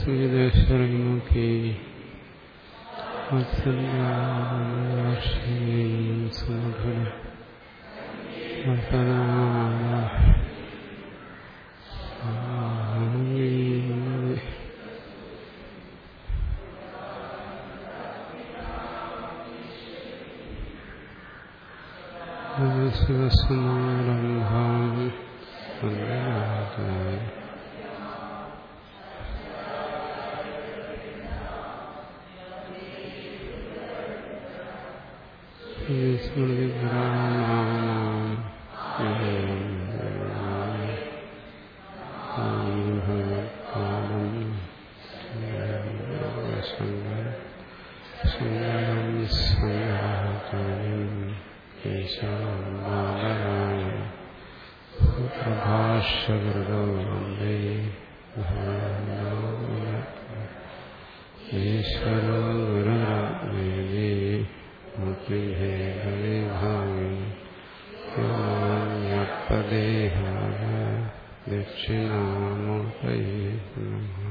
ശ്രീദേശമുഖി സുമധുര സമാരംഭാം സ്മൃതി പ്രഭാഷകൃതോ വന്ദേ ഈശ്വരോ ഗുരുരാത്മേവി മുക്തിഭേദവിഭാഗിപദേഹായ ദക്ഷിണാമൂർത്തയേ നമഃ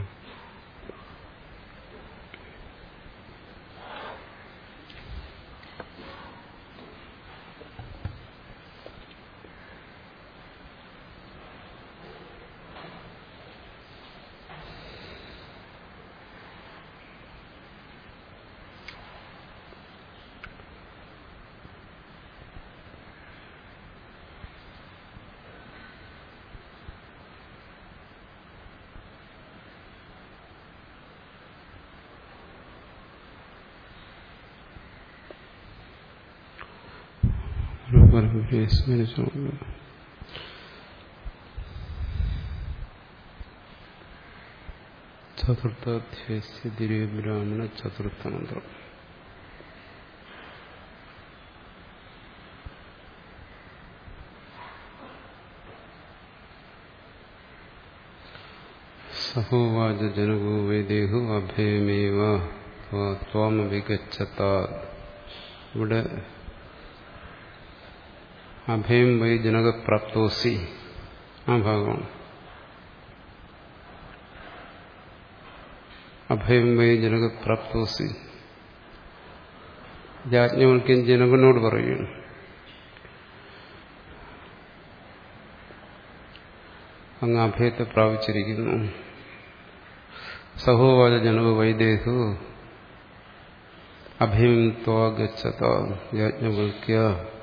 പരമ്പരയെ സ്മരിച്ചുകൊണ്ട് ചതുർത്ഥാധ്യായ ദിരബ്രാഹ്മണ ചതുർത്ഥ മന്ത്രം സഹോവാച ജനകോ വൈദേഹു അഭയമേവ ത്വാമവിഗച്ഛത ഇവിടെ അഭയം വൈ ജനകപ്രാപ്തോസി ആ ഭാഗമാണ് അഭയം വൈ ജനകപ്രാപ്തോസി രാജ്ഞവൽക്കൻ ജനകനോട് പറയുന്നു അങ്ങ് അഭയത്തെ പ്രാപിച്ചിരിക്കുന്നു സഹോവാച ജനക വൈദേഹു അഭയം ത്വാഗച്ഛത യാജ്ഞവൽക്യ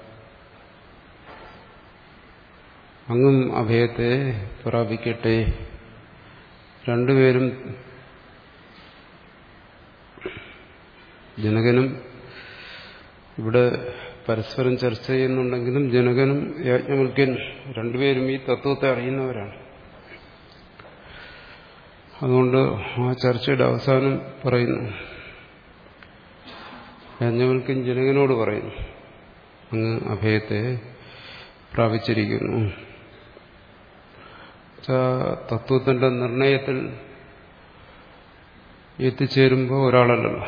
അങ്ങും അഭയത്തെ പ്രാപിക്കട്ടെ രണ്ടുപേരും ജനകനും ഇവിടെ പരസ്പരം ചർച്ച ചെയ്യുന്നുണ്ടെങ്കിലും ജനകനും യാജ്ഞവൽക്കൻ രണ്ടുപേരും ഈ തത്വത്തെ അറിയുന്നവരാണ് അതുകൊണ്ട് ആ ചർച്ചയുടെ അവസാനം പറയുന്നു യാജ്ഞവൽക്കൻ ജനകനോട് പറയുന്നു അങ്ങ് അഭയത്തെ പ്രാപിച്ചിരിക്കുന്നു തത്വത്തിന്റെ നിർണയത്തിൽ എത്തിച്ചേരുമ്പോൾ ഒരാളല്ലല്ലോ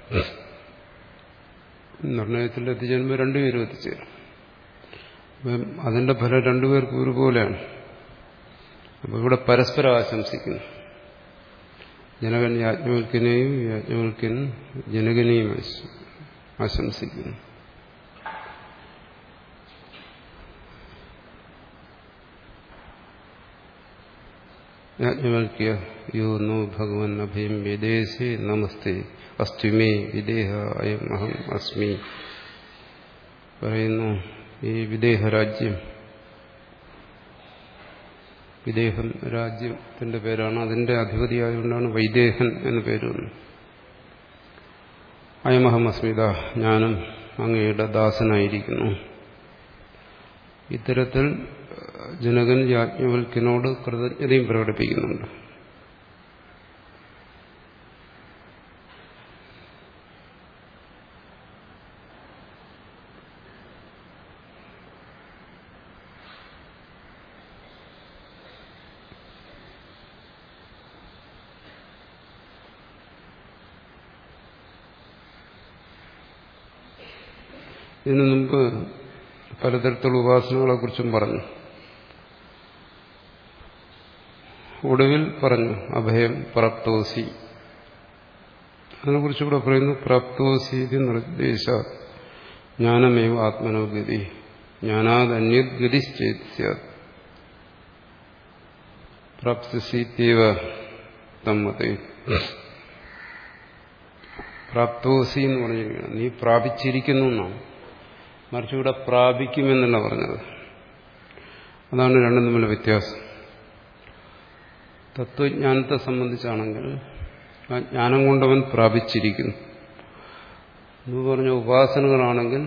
നിർണയത്തിൽ എത്തിച്ചേരുമ്പോൾ രണ്ടുപേരും എത്തിച്ചേരും അതിന്റെ ഫലം രണ്ടുപേർക്കും ഒരുപോലെയാണ് അപ്പോൾ ഇവിടെ പരസ്പരം ആശംസിക്കുന്നു ജനകൻ യാജ്ഞവൽക്കനെയും യാജ്ഞവൽക്കൻ ജനകനെയും ആശംസിക്കുന്നു യാജ്ഞവൽക്യ യോ നോ ഭഗവൻ അഭയം വിദേശേ നമസ്തേ അസ്തുമേ വിദേഹ അയം അഹം അസ്മി പറയുന്നു ഈ വിദേഹ രാജ്യം വിദേഹം രാജ്യത്തിന്റെ പേരാണ് അതിന്റെ അധിപതിയായതുകൊണ്ടാണ് വൈദേഹൻ എന്ന് പേര് വന്നത് അയമഹം അസ്മിത ഞാനും അങ്ങയുടെ ദാസനായിരിക്കുന്നു ഇത്തരത്തിൽ ജനകൻ യാജ്ഞവൽക്കിനോട് കൃതജ്ഞതയും പ്രകടിപ്പിക്കുന്നുണ്ട് ഇതിനു മുമ്പ് പലതരത്തിലുള്ള ഉപാസനകളെ കുറിച്ചും പറഞ്ഞു ഒടുവിൽ പറഞ്ഞു അഭയം പ്രാപ്തോസി അതിനെക്കുറിച്ച് ഇവിടെ പറയുന്നു പ്രാപ്തോസി ഇത് നിർദ്ദേശ ജ്ഞാനമേവ ആത്മനോഗതി ജ്ഞാനാദന്യഗതിശ്ചേത് പ്രാപ്തസീത്യവ തമ്മത്തെ പ്രാപ്തോസി എന്ന് പറഞ്ഞിരിക്കുകയാണ് നീ പ്രാപിച്ചിരിക്കുന്നു എന്നാണ് മറിച്ച് ഇവിടെ പ്രാപിക്കുമെന്നല്ല പറഞ്ഞത് അതാണ് രണ്ടും തമ്മിലുള്ള വ്യത്യാസം തത്വജ്ഞാനത്തെ സംബന്ധിച്ചാണെങ്കിൽ ആ ജ്ഞാനം കൊണ്ടവൻ പ്രാപിച്ചിരിക്കുന്നു എന്ന് പറഞ്ഞ ഉപാസനകളാണെങ്കിൽ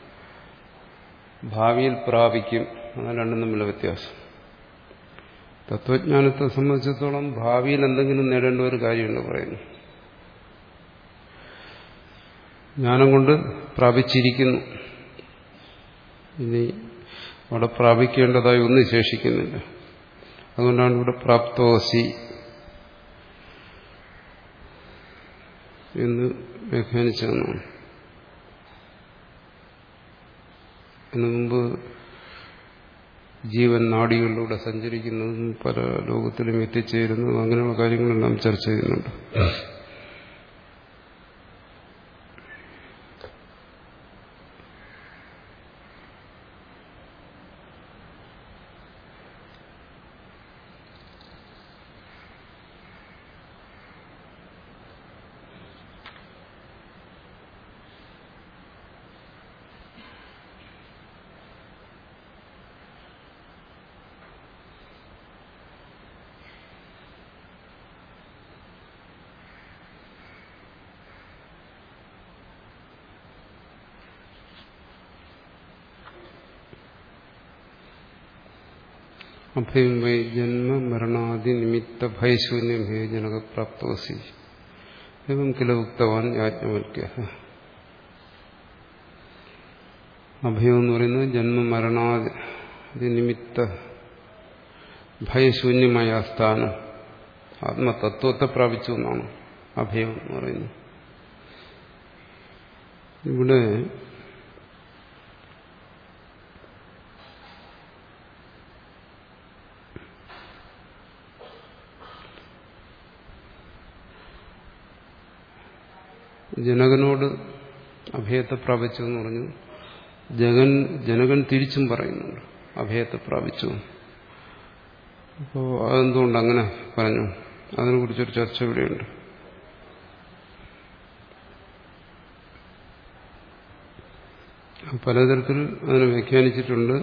ഭാവിയിൽ പ്രാപിക്കും അതാണ് രണ്ടും തമ്മിലുള്ള വ്യത്യാസം തത്വജ്ഞാനത്തെ സംബന്ധിച്ചിടത്തോളം ഭാവിയിൽ എന്തെങ്കിലും നേടേണ്ട ഒരു കാര്യമുണ്ട് പറയുന്നു ജ്ഞാനം കൊണ്ട് പ്രാപിച്ചിരിക്കുന്നു ഇനി അവിടെ പ്രാപിക്കേണ്ടതായി ഒന്നും ശേഷിക്കുന്നില്ല അതുകൊണ്ടാണ് ഇവിടെ പ്രാപ്തോസി എന്ന് വ്യാഖ്യാനിച്ചതെന്നാണ് അതിനു മുമ്പ് ജീവൻ നാടികളിലൂടെ സഞ്ചരിക്കുന്നതും പല ലോകത്തിലും എത്തിച്ചേരുന്നതും അങ്ങനെയുള്ള കാര്യങ്ങളെല്ലാം ചർച്ച ചെയ്യുന്നുണ്ട് അഭയം വൈ ജന്മ മരണാദി നിമിത്ത ഭയശൂന്യം ഹേ ജനകപ്രാപ്തോസി എവം കില ഉക്തവാൻ യാജ്ഞവൽക്യ അഭയം എന്ന് പറയുന്നത് ജന്മ മരണാദി നിമിത്ത ഭയശൂന്യമായ സ്ഥാനം ആത്മതത്വത്തെ പ്രാപിച്ചു എന്നാണ് അഭയം എന്ന് പറയുന്നത് ഇവിടെ ജനകനോട് അഭയത്തെ പ്രാപിച്ചു എന്ന് പറഞ്ഞു ജഗൻ ജനകൻ തിരിച്ചും പറയുന്നുണ്ട് അഭയത്തെ പ്രാപിച്ചു അപ്പോൾ അതെന്തുകൊണ്ട് അങ്ങനെ പറഞ്ഞു അതിനെക്കുറിച്ചൊരു ചർച്ച ഇവിടെയുണ്ട് പലതരത്തിൽ അതിനെ വ്യാഖ്യാനിച്ചിട്ടുണ്ട്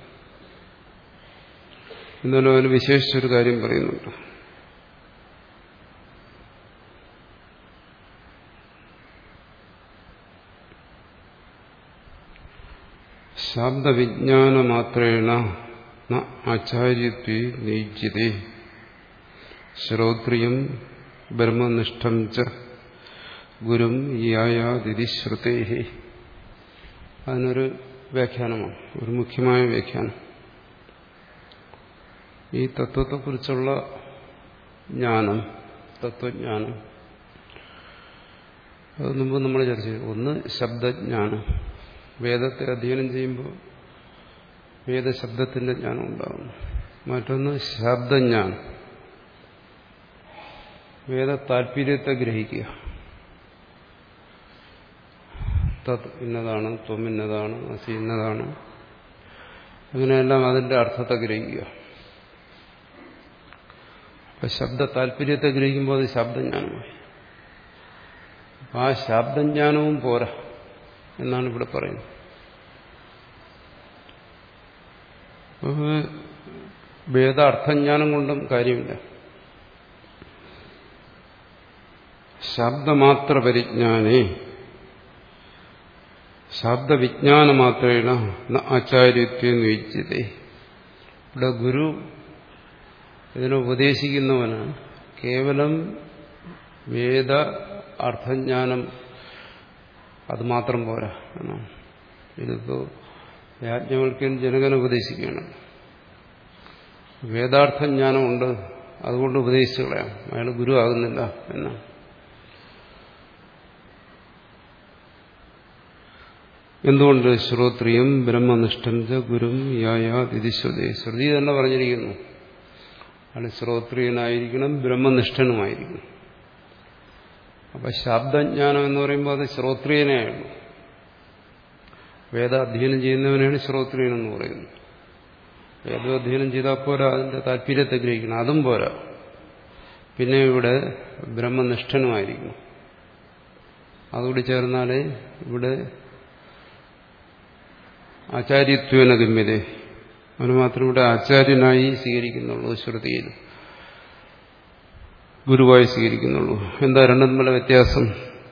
എന്നാലും അതിൽ വിശേഷിച്ചൊരു കാര്യം പറയുന്നുണ്ട് ശബ്ദവിജ്ഞാനമാത്രേണ ആചാര്യത്വേ നീജ്യതേ ശ്രോത്രിയം ബ്രഹ്മനിഷ്ഠം ച ഗുരും യായാതിഥി ശ്രുതേ അതിനൊരു വ്യാഖ്യാനമാണ് ഒരു മുഖ്യമായ വ്യാഖ്യാനം ഈ തത്വത്തെക്കുറിച്ചുള്ള ജ്ഞാനം തത്വജ്ഞാനം അത് മുമ്പ് നമ്മൾ ചർച്ച ചെയ്തു ഒന്ന് ശബ്ദജ്ഞാനം വേദത്തെ അധ്യയനം ചെയ്യുമ്പോൾ വേദശബ്ദത്തിന്റെ ജ്ഞാനം ഉണ്ടാകുന്നു മറ്റൊന്ന് ശബ്ദജ്ഞാനം വേദ താല്പര്യത്തെ ഗ്രഹിക്കുക തത് ഇന്നതാണ് ത്വം ഇന്നതാണ് അസി ഇന്നതാണ് അങ്ങനെയെല്ലാം അതിന്റെ അർത്ഥത്തെ ഗ്രഹിക്കുക അപ്പൊ ശബ്ദ താല്പര്യത്തെ ഗ്രഹിക്കുമ്പോൾ അത് ശബ്ദജ്ഞാനമായി അപ്പൊ ആ ശബ്ദജ്ഞാനവും പോരാ എന്നാണ് ഇവിടെ പറയുന്നത് വേദാർത്ഥജ്ഞാനം കൊണ്ടും കാര്യമില്ല ശബ്ദമാത്ര പരിജ്ഞാനേ ശബ്ദവിജ്ഞാനമാത്രേണ ആചാര്യത്വം വിജ്യതേ ഇവിടെ ഗുരു ഇതിനെ ഉപദേശിക്കുന്നവന് കേവലം വേദ അർത്ഥജ്ഞാനം അത് മാത്രം പോരാ എന്നാണ് ഇതിപ്പോ യാജ്ഞവൽക്കൻ ജനകൻ ഉപദേശിക്കുകയാണ് വേദാർത്ഥ ജ്ഞാനമുണ്ട് അതുകൊണ്ട് ഉപദേശിച്ചു കളയാം അയാൾ ഗുരു ആകുന്നില്ല എന്നാണ് എന്തുകൊണ്ട് ശ്രോത്രിയം ബ്രഹ്മനിഷ്ഠം ച ഗുരും യായാ ദിതിശ്രുതി ശ്രുതി തന്നെ പറഞ്ഞിരിക്കുന്നു അയാൾ ശ്രോത്രിയനായിരിക്കണം ബ്രഹ്മനിഷ്ഠനുമായിരിക്കണം അപ്പൊ ശബ്ദജ്ഞാനം എന്ന് പറയുമ്പോൾ അത് ശ്രോത്രിയനെയുള്ളൂ വേദ അധ്യയനം ചെയ്യുന്നവനാണ് ശ്രോത്രിയൻ എന്ന് പറയുന്നത് വേദാധ്യയനം ചെയ്താൽ പോരാ അതിന്റെ താല്പര്യത്തെ ഗ്രഹിക്കണം അതും പോരാ പിന്നെ ഇവിടെ ബ്രഹ്മനിഷ്ഠനുമായിരിക്കണം അതുകൂടി ചേർന്നാലേ ഇവിടെ ആചാര്യത്വേന ഗമ്യതേ അവന് മാത്രം ഇവിടെ ആചാര്യനായി സ്വീകരിക്കുന്നുള്ളൂ ശ്രുതിയിൽ ഗുരുവായി സ്വീകരിക്കുന്നുള്ളൂ എന്താ രണ്ടും തമ്മിലുള്ള വ്യത്യാസം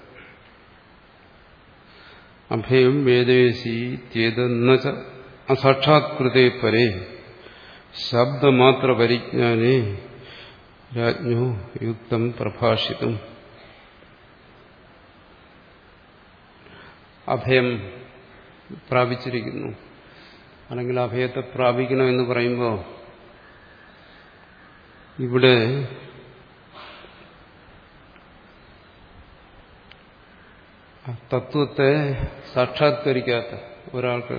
അഭയം വേദേശി ചേതെന്ന അസാക്ഷാത്കൃതേ പരേ ശബ്ദമാത്ര പരിജ്ഞാനേ രാജ്ഞോ യുക്തം പ്രഭാഷിതും അഭയം പ്രാപിച്ചിരിക്കുന്നു അല്ലെങ്കിൽ അഭയത്തെ പ്രാപിക്കണമെന്ന് പറയുമ്പോൾ ഇവിടെ തത്വത്തെ സാക്ഷാത്കരിക്കാത്ത ഒരാൾക്ക്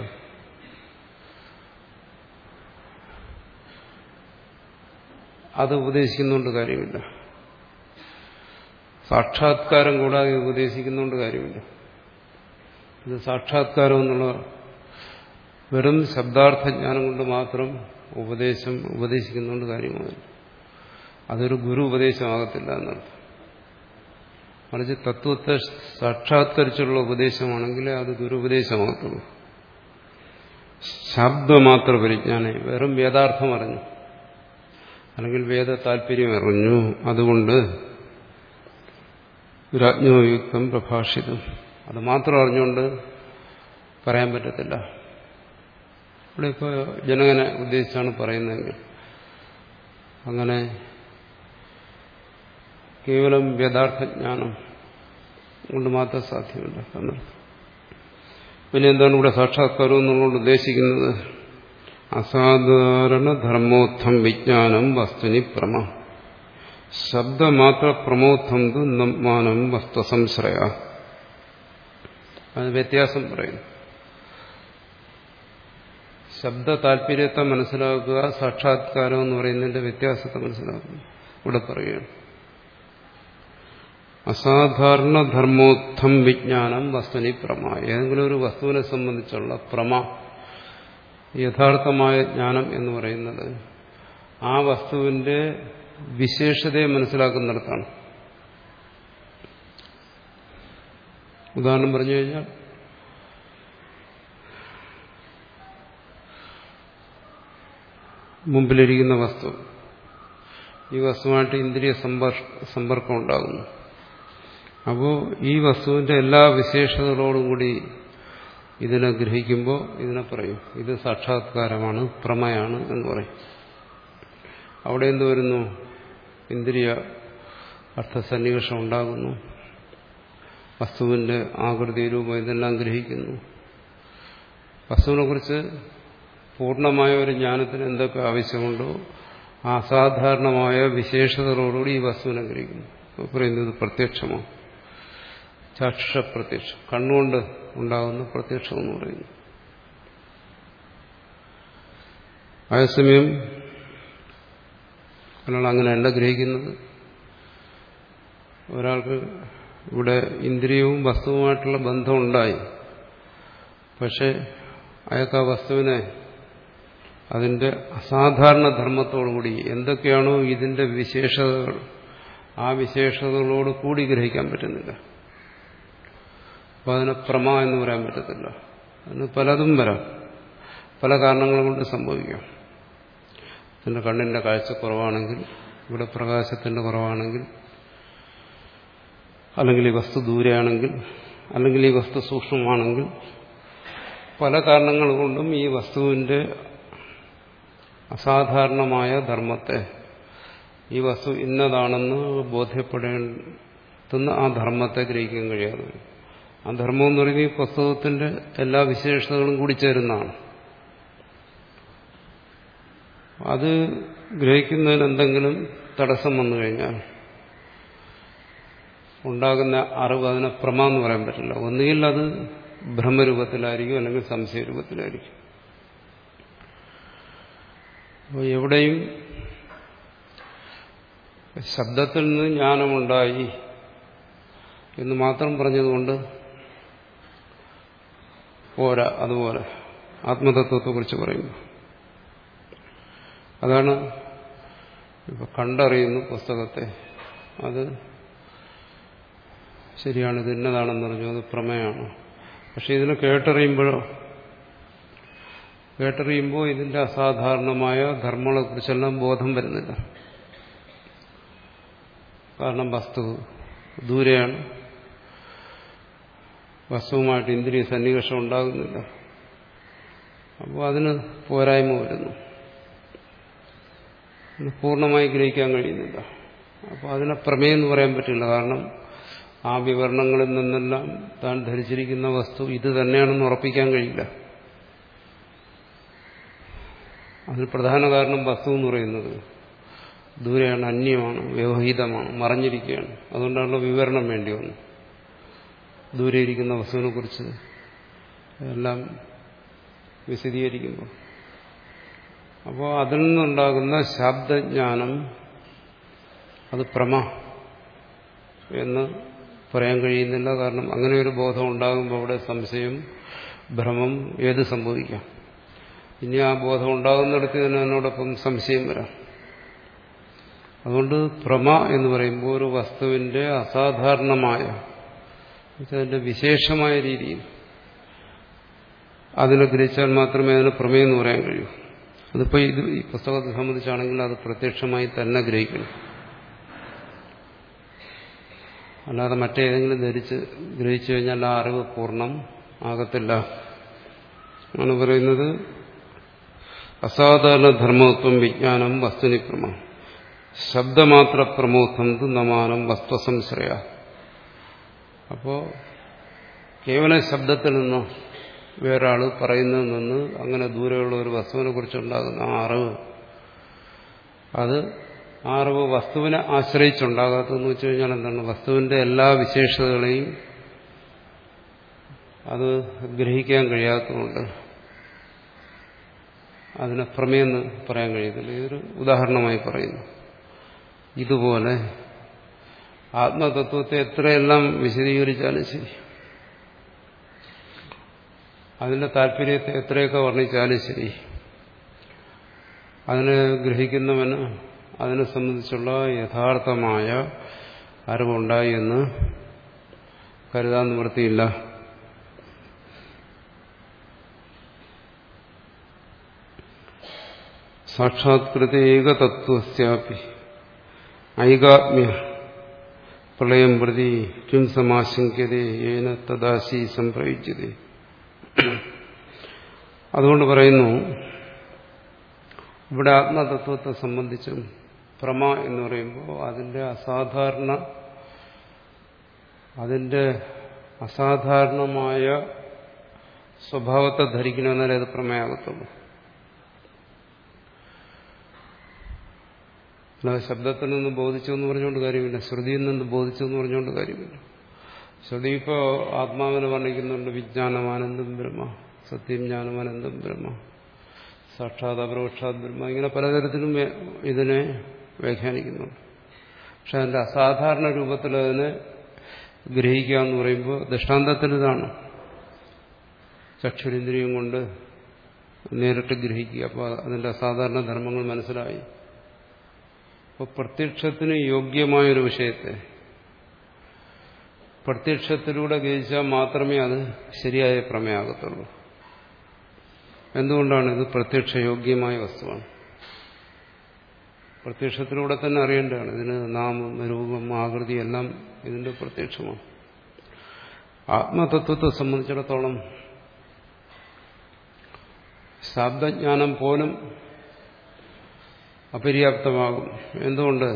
അത് ഉപദേശിക്കുന്നുണ്ട് കാര്യമില്ല സാക്ഷാത്കാരം കൂടാതെ ഉപദേശിക്കുന്നുണ്ട് കാര്യമില്ല ഇത് സാക്ഷാത്കാരം എന്നുള്ള വെറും ശബ്ദാർത്ഥജ്ഞാനം കൊണ്ട് മാത്രം ഉപദേശം ഉപദേശിക്കുന്നുണ്ട് കാര്യമാകില്ല അതൊരു ഗുരു ഉപദേശമാകത്തില്ല എന്നർത്ഥം മറിച്ച് തത്വത്തെ സാക്ഷാത്കരിച്ചുള്ള ഉപദേശമാണെങ്കിൽ അത് ഗുരു ഉപദേശമാകത്തുള്ളൂ ശബ്ദമാത്ര പരിജ്ഞാനെ വെറും വേദാർത്ഥം അറിഞ്ഞു അല്ലെങ്കിൽ വേദ താല്പര്യം അറിഞ്ഞു അതുകൊണ്ട് രാജ്ഞോയുക്തം പ്രഭാഷിതം അത് മാത്രം അറിഞ്ഞുകൊണ്ട് പറയാൻ പറ്റത്തില്ല ഇവിടെ ഇപ്പോൾ ജനകനെ ഉദ്ദേശിച്ചാണ് പറയുന്നതെങ്കിൽ അങ്ങനെ കേവലം വേദാർത്ഥജ്ഞാനം കൊണ്ട് മാത്രം സാധ്യമല്ല എന്നർത്ഥം പിന്നെ എന്താണ് ഇവിടെ സാക്ഷാത്കാരം എന്നുള്ളത് ഉദ്ദേശിക്കുന്നത് അസാധാരണ ധർമ്മോത്ഥം വിജ്ഞാനം വസ്തുനി പ്രമ ശബ്ദമാത്ര പ്രമോത്ഥം നമ്മാനം വസ്തുസംശ്രയ അത് വ്യത്യാസം പറയുന്നു ശബ്ദ താല്പര്യത്തെ മനസ്സിലാക്കുക സാക്ഷാത്കാരം എന്ന് പറയുന്നതിന്റെ വ്യത്യാസത്തെ മനസ്സിലാക്കുന്നു ഇവിടെ പറയുകയാണ് അസാധാരണ ധർമ്മോത്ഥം വിജ്ഞാനം വസ്തുനി പ്രമ ഏതെങ്കിലും ഒരു വസ്തുവിനെ സംബന്ധിച്ചുള്ള പ്രമ യഥാർത്ഥമായ ജ്ഞാനം എന്ന് പറയുന്നത് ആ വസ്തുവിന്റെ വിശേഷതയെ മനസ്സിലാക്കുന്നിടത്താണ് ഉദാഹരണം പറഞ്ഞു കഴിഞ്ഞാൽ മുമ്പിലിരിക്കുന്ന വസ്തു ഈ വസ്തുവായിട്ട് ഇന്ദ്രിയ സമ്പർക്കം ഉണ്ടാകുന്നു അപ്പോൾ ഈ വസ്തുവിന്റെ എല്ലാ വിശേഷതകളോടും കൂടി ഇതിനെ ഗ്രഹിക്കുമ്പോൾ ഇതിനെ പറയും ഇത് സാക്ഷാത്കാരമാണ് പ്രമയാണ് എന്ന് പറയും അവിടെ എന്ത് വരുന്നു ഇന്ദ്രിയ അർത്ഥസന്നിവേഷം ഉണ്ടാകുന്നു വസ്തുവിന്റെ ആകൃതി രൂപം ഇതെല്ലാം ഗ്രഹിക്കുന്നു വസ്തുവിനെ കുറിച്ച് പൂർണ്ണമായ ഒരു ജ്ഞാനത്തിന് എന്തൊക്കെ ആവശ്യമുണ്ടോ ആ അസാധാരണമായ വിശേഷതകളോടുകൂടി ഈ വസ്തുവിനെ ഗ്രഹിക്കുന്നു പറയുന്നത് പ്രത്യക്ഷമാണ് ചക്ഷ പ്രത്യക്ഷം കണ്ണുകൊണ്ട് ഉണ്ടാകുന്ന പ്രത്യക്ഷം എന്ന് പറയുന്നു അതേസമയം ഒരാൾ അങ്ങനെയല്ല ഗ്രഹിക്കുന്നത് ഒരാൾക്ക് ഇവിടെ ഇന്ദ്രിയവും വസ്തുവുമായിട്ടുള്ള ബന്ധമുണ്ടായി പക്ഷെ അയാൾക്ക് ആ വസ്തുവിനെ അതിന്റെ അസാധാരണ ധർമ്മത്തോടുകൂടി എന്തൊക്കെയാണോ ഇതിന്റെ വിശേഷതകൾ ആ വിശേഷതകളോട് കൂടി ഗ്രഹിക്കാൻ പറ്റുന്നില്ല അപ്പൊ അതിനെ പ്രമ എന്ന് പറയാൻ പറ്റത്തില്ല അതിന് പലതും വരാം പല കാരണങ്ങൾ കൊണ്ട് സംഭവിക്കാം ഇതിന്റെ കണ്ണിന്റെ കാഴ്ച കുറവാണെങ്കിൽ ഇവിടെ പ്രകാശത്തിന്റെ കുറവാണെങ്കിൽ അല്ലെങ്കിൽ ഈ വസ്തു ദൂരെയാണെങ്കിൽ അല്ലെങ്കിൽ ഈ വസ്തു സൂക്ഷ്മമാണെങ്കിൽ പല കാരണങ്ങൾ കൊണ്ടും ഈ വസ്തുവിന്റെ അസാധാരണമായ ധർമ്മത്തെ ഈ വസ്തു ഇന്നതാണെന്ന് ബോധ്യപ്പെടേണ്ടുന്ന ആ ധർമ്മത്തെ ഗ്രഹിക്കാൻ കഴിയാതെ വരും ആ ധർമ്മം എന്ന് പറയുന്നത് ഈ പുസ്തകത്തിന്റെ എല്ലാ വിശേഷതകളും കൂടി ചേരുന്നതാണ് അത് ഗ്രഹിക്കുന്നതിന് എന്തെങ്കിലും തടസ്സം വന്നു കഴിഞ്ഞാൽ ഉണ്ടാകുന്ന അറിവ് അതിനെ പ്രമ എന്ന് പറയാൻ പറ്റില്ല ഒന്നുകിൽ അത് ഭ്രമരൂപത്തിലായിരിക്കും അല്ലെങ്കിൽ സംശയരൂപത്തിലായിരിക്കും അപ്പോൾ എവിടെയും ശബ്ദത്തിൽ നിന്ന് ജ്ഞാനമുണ്ടായി എന്ന് മാത്രം പറഞ്ഞതുകൊണ്ട് പോരാ അതുപോലെ ആത്മതത്വത്തെക്കുറിച്ച് പറയുന്നു അതാണ് ഇപ്പൊ കണ്ടറിയുന്നു പുസ്തകത്തെ അത് ശരിയാണ് ഇത് ഇന്നതാണെന്ന് പറഞ്ഞു അത് പ്രമേയമാണ് പക്ഷെ ഇതിനെ കേട്ടറിയുമ്പോഴോ കേട്ടറിയുമ്പോൾ ഇതിന്റെ അസാധാരണമായ ധർമ്മങ്ങളെക്കുറിച്ചെല്ലാം ബോധം വരുന്നില്ല കാരണം വസ്തു ദൂരെയാണ് വസ്തുവുമായിട്ട് ഇന്ദ്രിയ സന്നിവേഷം ഉണ്ടാകുന്നില്ല അപ്പോൾ അതിന് പോരായ്മ വരുന്നു പൂർണ്ണമായി ഗ്രഹിക്കാൻ കഴിയുന്നില്ല അപ്പോൾ അതിനെ പ്രമേയം എന്ന് പറയാൻ പറ്റില്ല കാരണം ആ വിവരണങ്ങളിൽ നിന്നെല്ലാം താൻ ധരിച്ചിരിക്കുന്ന വസ്തു ഇത് തന്നെയാണെന്ന് ഉറപ്പിക്കാൻ കഴിയില്ല അതിന് പ്രധാന കാരണം വസ്തു എന്ന് പറയുന്നത് ദൂരെയാണ് അന്യമാണ് വ്യവഹിതമാണ് മറഞ്ഞിരിക്കുകയാണ് അതുകൊണ്ടാണല്ലോ വിവരണം വേണ്ടി വന്നു ദൂരെ ഇരിക്കുന്ന വസ്തുവിനെ കുറിച്ച് എല്ലാം വിശദീകരിക്കുമ്പോൾ അപ്പോൾ അതിൽ നിന്നുണ്ടാകുന്ന ശബ്ദജ്ഞാനം അത് പ്രമ എന്ന് പറയാൻ കഴിയുന്നില്ല കാരണം അങ്ങനെ ഒരു ബോധം ഉണ്ടാകുമ്പോൾ അവിടെ സംശയം ഭ്രമം ഏത് സംഭവിക്കാം ഇനി ആ ബോധം ഉണ്ടാകുന്നിടത്ത് തന്നെ അതിനോടൊപ്പം സംശയം വരാം അതുകൊണ്ട് പ്രമ എന്ന് പറയുമ്പോൾ ഒരു വസ്തുവിന്റെ അസാധാരണമായ അതിന്റെ വിശേഷമായ രീതിയിൽ അതിനെ ഗ്രഹിച്ചാൽ മാത്രമേ അതിന് പ്രമേയം എന്ന് പറയാൻ കഴിയൂ അതിപ്പോൾ ഇത് ഈ പുസ്തകത്തെ സംബന്ധിച്ചാണെങ്കിൽ അത് പ്രത്യക്ഷമായി തന്നെ ഗ്രഹിക്കണം അല്ലാതെ മറ്റേതെങ്കിലും ധരിച്ച് ഗ്രഹിച്ചു കഴിഞ്ഞാൽ ആ അറിവ് പൂർണ്ണം ആകത്തില്ല ആണ് പറയുന്നത് അസാധാരണ ധർമ്മത്വം വിജ്ഞാനം വസ്തുനിപ്രമ ശബ്ദമാത്ര പ്രമോത്വം നമാനം വസ്തുസംശ്രയ അപ്പോ കേവലം ശബ്ദത്തിൽ നിന്ന് വേറൊരാൾ പറയുന്നതിൽ നിന്ന് അങ്ങനെ ദൂരെയുള്ള ഒരു വസ്തുവിനെ കുറിച്ചുണ്ടാകുന്ന ആ അറിവ് അത് ആ അറിവ് വസ്തുവിനെ ആശ്രയിച്ചുണ്ടാകാത്തതെന്ന് വെച്ച് കഴിഞ്ഞാൽ എന്താണ് വസ്തുവിന്റെ എല്ലാ വിശേഷതകളെയും അത് ഗ്രഹിക്കാൻ കഴിയാത്തതുകൊണ്ട് അതിനെ പ്രമേയെന്ന് പറയാൻ കഴിയത്തില്ല ഇതൊരു ഉദാഹരണമായി പറയുന്നു ഇതുപോലെ ആത്മതത്വത്തെ എത്രയെല്ലാം വിശദീകരിച്ചാലും ശരി അതിന്റെ താല്പര്യത്തെ എത്രയൊക്കെ വർണ്ണിച്ചാലും ശരി അതിനെ ഗ്രഹിക്കുന്നവന് അതിനെ സംബന്ധിച്ചുള്ള യഥാർത്ഥമായ അറിവുണ്ടായി എന്ന് കരുതാൻ നിവൃത്തിയില്ല സാക്ഷാത്കൃത ഏകതത്വസ്യാപി ഐകാത്മ്യ പ്രളയം പ്രതി കിം സമാശങ്ക്യത ഏന തദാശി സംപ്രയുജ്യത അതുകൊണ്ട് പറയുന്നു ഇവിടെ ആത്മതത്വത്തെ സംബന്ധിച്ചും പ്രമ എന്ന് പറയുമ്പോൾ അതിന്റെ അസാധാരണ അതിന്റെ അസാധാരണമായ സ്വഭാവത്തെ ധരിക്കണമെന്നാലേ അത് പ്രമേയാകത്തുള്ളൂ അല്ലാതെ ശബ്ദത്തിൽ നിന്ന് ബോധിച്ചു എന്ന് പറഞ്ഞുകൊണ്ട് കാര്യമില്ല ശ്രുതിയിൽ നിന്ന് ബോധിച്ചു എന്ന് പറഞ്ഞുകൊണ്ട് കാര്യമില്ല ശ്രുതി ഇപ്പോൾ ആത്മാവിനെ വർണ്ണിക്കുന്നുണ്ട് വിജ്ഞാനമാനന്ദം ബ്രഹ്മ സത്യം ജ്ഞാനമാനന്ദം ബ്രഹ്മ സാക്ഷാത് അപരോക്ഷാത് ബ്രഹ്മ ഇങ്ങനെ പലതരത്തിലും ഇതിനെ വ്യാഖ്യാനിക്കുന്നുണ്ട് പക്ഷെ അതിന്റെ അസാധാരണ രൂപത്തിൽ അതിനെ ഗ്രഹിക്കുക എന്ന് പറയുമ്പോൾ ദൃഷ്ടാന്തത്തിൽ ഇതാണ് ചക്ഷുരേന്ദ്രിയം കൊണ്ട് നേരിട്ട് ഗ്രഹിക്കുക അപ്പോൾ അതിന്റെ അസാധാരണ ധർമ്മങ്ങൾ മനസ്സിലായി അപ്പോൾ പ്രത്യക്ഷത്തിന് യോഗ്യമായൊരു വിഷയത്തെ പ്രത്യക്ഷത്തിലൂടെ ഗ്രഹിച്ചാൽ മാത്രമേ അത് ശരിയായ പ്രമേയാകത്തുള്ളൂ എന്തുകൊണ്ടാണ് ഇത് പ്രത്യക്ഷ യോഗ്യമായ വസ്തുവാണ് പ്രത്യക്ഷത്തിലൂടെ തന്നെ അറിയേണ്ടതാണ് ഇതിന് നാമം രൂപം ആകൃതി എല്ലാം ഇതിന്റെ പ്രത്യക്ഷമാണ് ആത്മതത്വത്തെ സംബന്ധിച്ചിടത്തോളം ശബ്ദജ്ഞാനം പോലും അപര്യാപ്തമാകും എന്തുകൊണ്ട്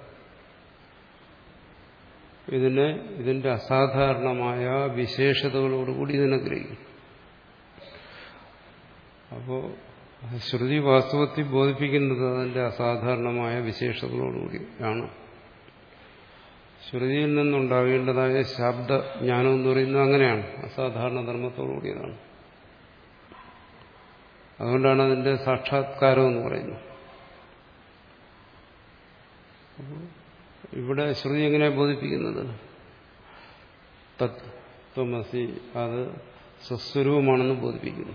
ഇതിനെ ഇതിന്റെ അസാധാരണമായ വിശേഷതകളോടുകൂടി ഇതിനെ ഗ്രഹിക്കും അപ്പോ ശ്രുതി വാസ്തവത്തിൽ ബോധിപ്പിക്കുന്നത് അതിന്റെ അസാധാരണമായ വിശേഷതകളോടുകൂടി ആണ് ശ്രുതിയിൽ നിന്നുണ്ടാകേണ്ടതായ ശബ്ദജ്ഞാനം എന്ന് പറയുന്നത് അങ്ങനെയാണ് അസാധാരണ ധർമ്മത്തോടുകൂടിയതാണ് അതുകൊണ്ടാണ് അതിന്റെ സാക്ഷാത്കാരം എന്ന് പറയുന്നത് ഇവിടെ ശ്രുതി എങ്ങനെയാണ് ബോധിപ്പിക്കുന്നത് തത്വമസി അത് സ്വസ്വരൂപമാണെന്ന് ബോധിപ്പിക്കുന്നു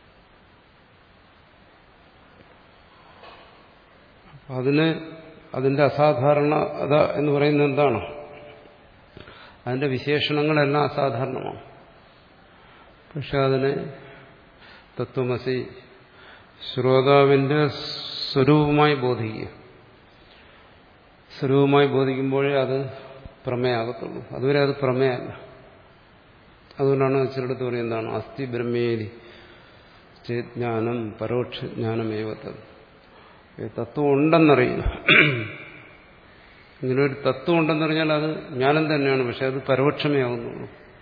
അതിന് അതിന്റെ അസാധാരണത എന്ന് പറയുന്നത് എന്താണ് അതിന്റെ വിശേഷണങ്ങളെല്ലാം അസാധാരണമാണ് പക്ഷെ അതിനെ തത്വമസി ശ്രോതാവിന്റെ സ്വരൂപമായി ബോധിക്കുക സ്വരൂപമായി ബോധിക്കുമ്പോഴേ അത് പ്രമേയാകത്തുള്ളൂ അതുവരെ അത് പ്രമേയമല്ല അതുകൊണ്ടാണ് ചിലടത്ത് പറയും എന്താണ് അസ്ഥി ബ്രഹ്മേരി ചേജ്ഞാനം പരോക്ഷ ജ്ഞാനമേവത്തത് തത്വം ഉണ്ടെന്നറിയുന്നു ഇങ്ങനെ ഒരു തത്വം ഉണ്ടെന്നറിഞ്ഞാൽ അത് ജ്ഞാനം തന്നെയാണ് പക്ഷെ അത് പരോക്ഷമേ ആകുന്നുള്ളൂ